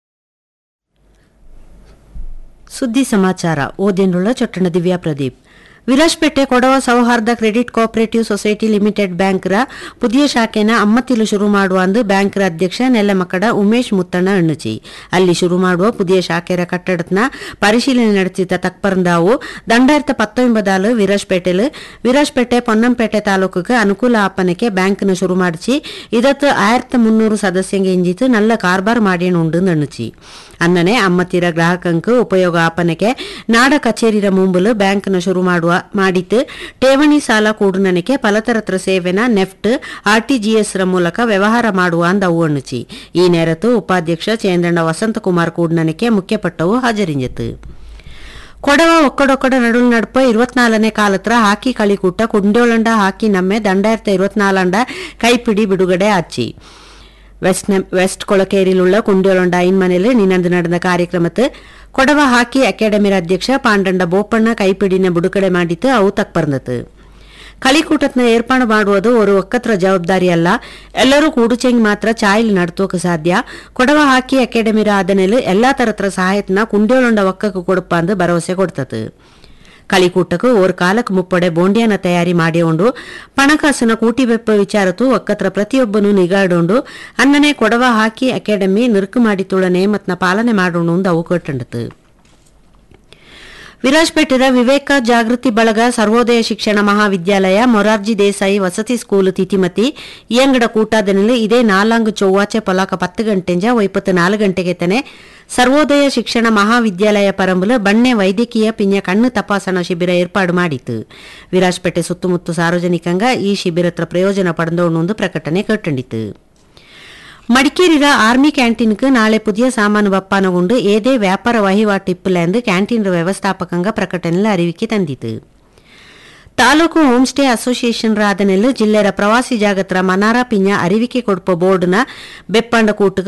ಸುದ್ದಿ ಸಮಾಚಾರ ಓದಿನುಳ್ಳ ಚೊಟ್ಟಣ ದಿವ್ಯಾ ಪ್ರದೀಪ್ ವಿರಾಜ್ಪೇಟೆ ಕೊಡವ ಸೌಹಾರ್ದ ಕ್ರೆಡಿಟ್ ಕೋಆಪರೇಟಿವ್ ಸೊಸೈಟಿ ಲಿಮಿಟೆಡ್ ಬ್ಯಾಂಕ್ರ ಪುದಿಯ ಶಾಖೆನ ಅಮ್ಮತ್ತಿಲು ಶುರು ಮಾಡುವ ಅಂದು ಬ್ಯಾಂಕ್ರ ಅಧ್ಯಕ್ಷ ನೆಲ್ಲಮಕ್ಕಡ ಉಮೇಶ್ ಮುತ್ತಣ್ಣ ಅಣ್ಣುಚಿ ಅಲ್ಲಿ ಶುರು ಮಾಡುವ ಪುದಿಯ ಶಾಖೆರ ಕಟ್ಟಡತ್ನ ಪರಿಶೀಲನೆ ನಡೆಸಿದ ತಕ್ಪರಂದಾವು ದಂಡಾಯಿರತ್ತ ಪತ್ತೊಂಬದಾಲು ವಿರಾಜ್ಪೇಟೆಲು ವಿರಾಜ್ಪೇಟೆ ಪೊನ್ನಂಪೇಟೆ ತಾಲೂಕುಗೆ ಅನುಕೂಲ ಆಪನಕ್ಕೆ ಬ್ಯಾಂಕ್ನ ಶುರು ಮಾಡಿಸಿ ಇದತ್ತು ಆயிரத்து ಮುನ್ನೂರು ಸದಸ್ಯಂಗೆ ಇಂಜಿತು நல்ல ಕಾರ್ಬಾರ್ ಮಾಡಿಯನುಂಡು ನಣ್ಣುಚಿ ಅನ್ನನೆ ಅಮ್ಮತ್ತಿರ ಗ್ರಾಹಕಂಕು ಉಪಯೋಗ ಆಪನಕ್ಕೆ ನಾಡ ಕಚೇರಿರ ಮುಂಬುಲು ಬ್ಯಾಂಕ್ನ ಶುರು ಮಾಡುವ ಮಾಡಿತ್ತು ಠೇವಣಿ ಸಾಲ ಕೂಡುನನಿಕೆ ಪಲತರತ್ರ ಸೇವೆನ ನೆಫ್ಟ್ ಆರ್ಟಿಜಿಎಸ್ ರ ಮೂಲಕ ವ್ಯವಹಾರ ಮಾಡುವ ಅಂದ ಅಣ್ಣುಚಿ ಈ ನೇರತ್ತು ಉಪಾಧ್ಯಕ್ಷ ಚೇಂದ್ರಣ್ಣ ವಸಂತಕುಮಾರ್ ಕೂಡುನನಿಕೆ ಮುಖ್ಯಪಟ್ಟವು ಹಾಜರಿಂಜತ್ತು ಕೊಡವ ಒಕ್ಕಡೊಕ್ಕಡ ನಡುಲ್ ನಡ್ಪ ಇರುವತ್ನಾಲನೇ ಕಾಲತ್ರ ಹಾಕಿ ಕಳಿಕೂಟ ಕುಂಡೋಳಂಡ ಹಾಕಿ ನಮ್ಮೆ ದಂಡಾಯಿರತ್ತ ഇരുപത്തിനാലാണ്ട കൈപ്പിടി ಬಿಡುಗಡೆ ಆಚಿ വെസ്റ്റ് നെ- വെസ്റ്റ് കൊളക്കേരിയിലുള്ള കുണ്ടിയോളണ്ട ഐൻമനയിൽ നിന്നന്ത് നടന്ന ಕಾರ್ಯಕ್ರಮത്ത് ಕೊಡವ ಹಾಕಿ ಅಕಾಡೆಮಿರ ಅಧ್ಯಕ್ಷ ಪಾಂಡಂಡ ಬೋಪಣ್ಣ ಕೈಪಿಡಿನ ಬಿಡುಗಡೆ ಮಾಡಿತ್ತು ಅವು ತಕ್ಪರ್ನತ್ತು ಕಲಿಕೂಟತ್ನ ಏರ್ಪಾಡು ಮಾಡುವುದು ಒಂದು ಒಕ್ಕತ್ರ ಜವಾಬ್ದಾರಿ ಅಲ್ಲ ಎಲ್ಲರೂ ಕೂಡುಚೆಂಗ್ ಮಾತ್ರ ಚಾಯಿಲ್ ನಡ್ತೋಕ ಸಾಧ್ಯ ಕೊಡವ ಹಾಕಿ ಅಕಾಡೆಮಿರ ಆದನೇಲು ಎಲ್ಲಾ ತರತ್ರ ಸಹಾಯತ್ನ ಕುಂಡಿಯೋಳೊಂಡ ಒಕ್ಕಕ್ಕೆ ಕೊಡಪ್ಪ ಅಂದು ಭರವಸೆ ಕೊಡ್ತತು ಕಳಿಕೂಟಕ್ಕೆ ಓರ್ ಕಾಲಕ್ಕೆ ಮುಪ್ಪಡೆ ಬೋಂಡ್ಯಾನ ತಯಾರಿ ಮಾಡಿಕೊಂಡು ಪಣಕಾಸಿನ ಕೂಟಿ ಬೆಪ್ಪ ವಿಚಾರತು ಒಕ್ಕತ್ರ ಪ್ರತಿಯೊಬ್ಬನು ನಿಗಾಡೋಂಡು ಅನ್ನನೆ ಕೊಡವ ಹಾಕಿ ಅಕಾಡೆಮಿ ನಿರುಕು ಮಾಡಿ ತುಳ ನೇಮತ್ನ ಪಾಲನೆ ಮಾಡೋಣ ಅವು ಕಟ್ಟಂಡತು ವಿರಾಜ್ಪೇಟೆದ ವಿವೇಕ ಜಾಗೃತಿ ಬಳಗ ಸರ್ವೋದಯ ಶಿಕ್ಷಣ ಮಹಾವಿದ್ಯಾಲಯ ಮೊರಾರ್ಜಿ ದೇಸಾಯಿ ವಸತಿ ಸ್ಕೂಲ್ ತಿತಿಮತಿ ಇಯಂಗಡ ಕೂಟಾದನಲ್ಲಿ ಇದೇ ನಾಲಾಂಗ್ ಚೊವ್ವಾಚೆ ಪೊಲಾಕ ಪತ್ತು ಗಂಟೆಂಜ ಒಯ್ಪತ್ತು ನಾಲ್ಕು ಗಂಟೆಗೆ ತನೆ ಸರ್ವೋದಯ ಶಿಕ್ಷಣ ಮಹಾವಿದ್ಯಾಲಯ ಪರಂಬುಲು ಬಣ್ಣೆ ವೈದ್ಯಕೀಯ ಪಿಂಜ ಕಣ್ಣು ತಪಾಸಣಾ ಶಿಬಿರ ಏರ್ಪಾಡು ಮಾಡಿತ್ತು ವಿರಾಜ್ಪೇಟೆ ಸುತ್ತಮುತ್ತ ಸಾರ್ವಜನಿಕಂಗ ಈ ಶಿಬಿರತ್ರ ಪ್ರಯೋಜನ ಪಡೆದೋಣು ಪ್ರಕಟಣೆ ಕಟ್ಟಂಡಿತು ಮಡಿಕೇರಿದ ಆರ್ಮಿ ಕ್ಯಾಂಟೀನ್కు ನಾಳೆ పుதிய సామాను బప్పానగుండు ఏదే వ్యాపార వహివాటు ఇప్పులందు క్యాంటీన్ వ్యవస్థాపకంగా ప్రకటనలు అరివికి ತಂದಿತು ತಾಲೂಕು ಹೋಮ್ ಸ್ಟೇ ಅಸೋಸಿಯೇಷನ್ ರಾದನೆಲ್ಲು ಜಿಲ್ಲೆರ ಪ್ರವಾಸಿ ಜಾಗತ್ರ ಮನಾರ ಪಿಂಜ ಅರಿವಿಕೆ ಕೊಡುಪ ಬೋರ್ಡ್ನ ಬೆಪ್ಪಂಡ ಕೂಟು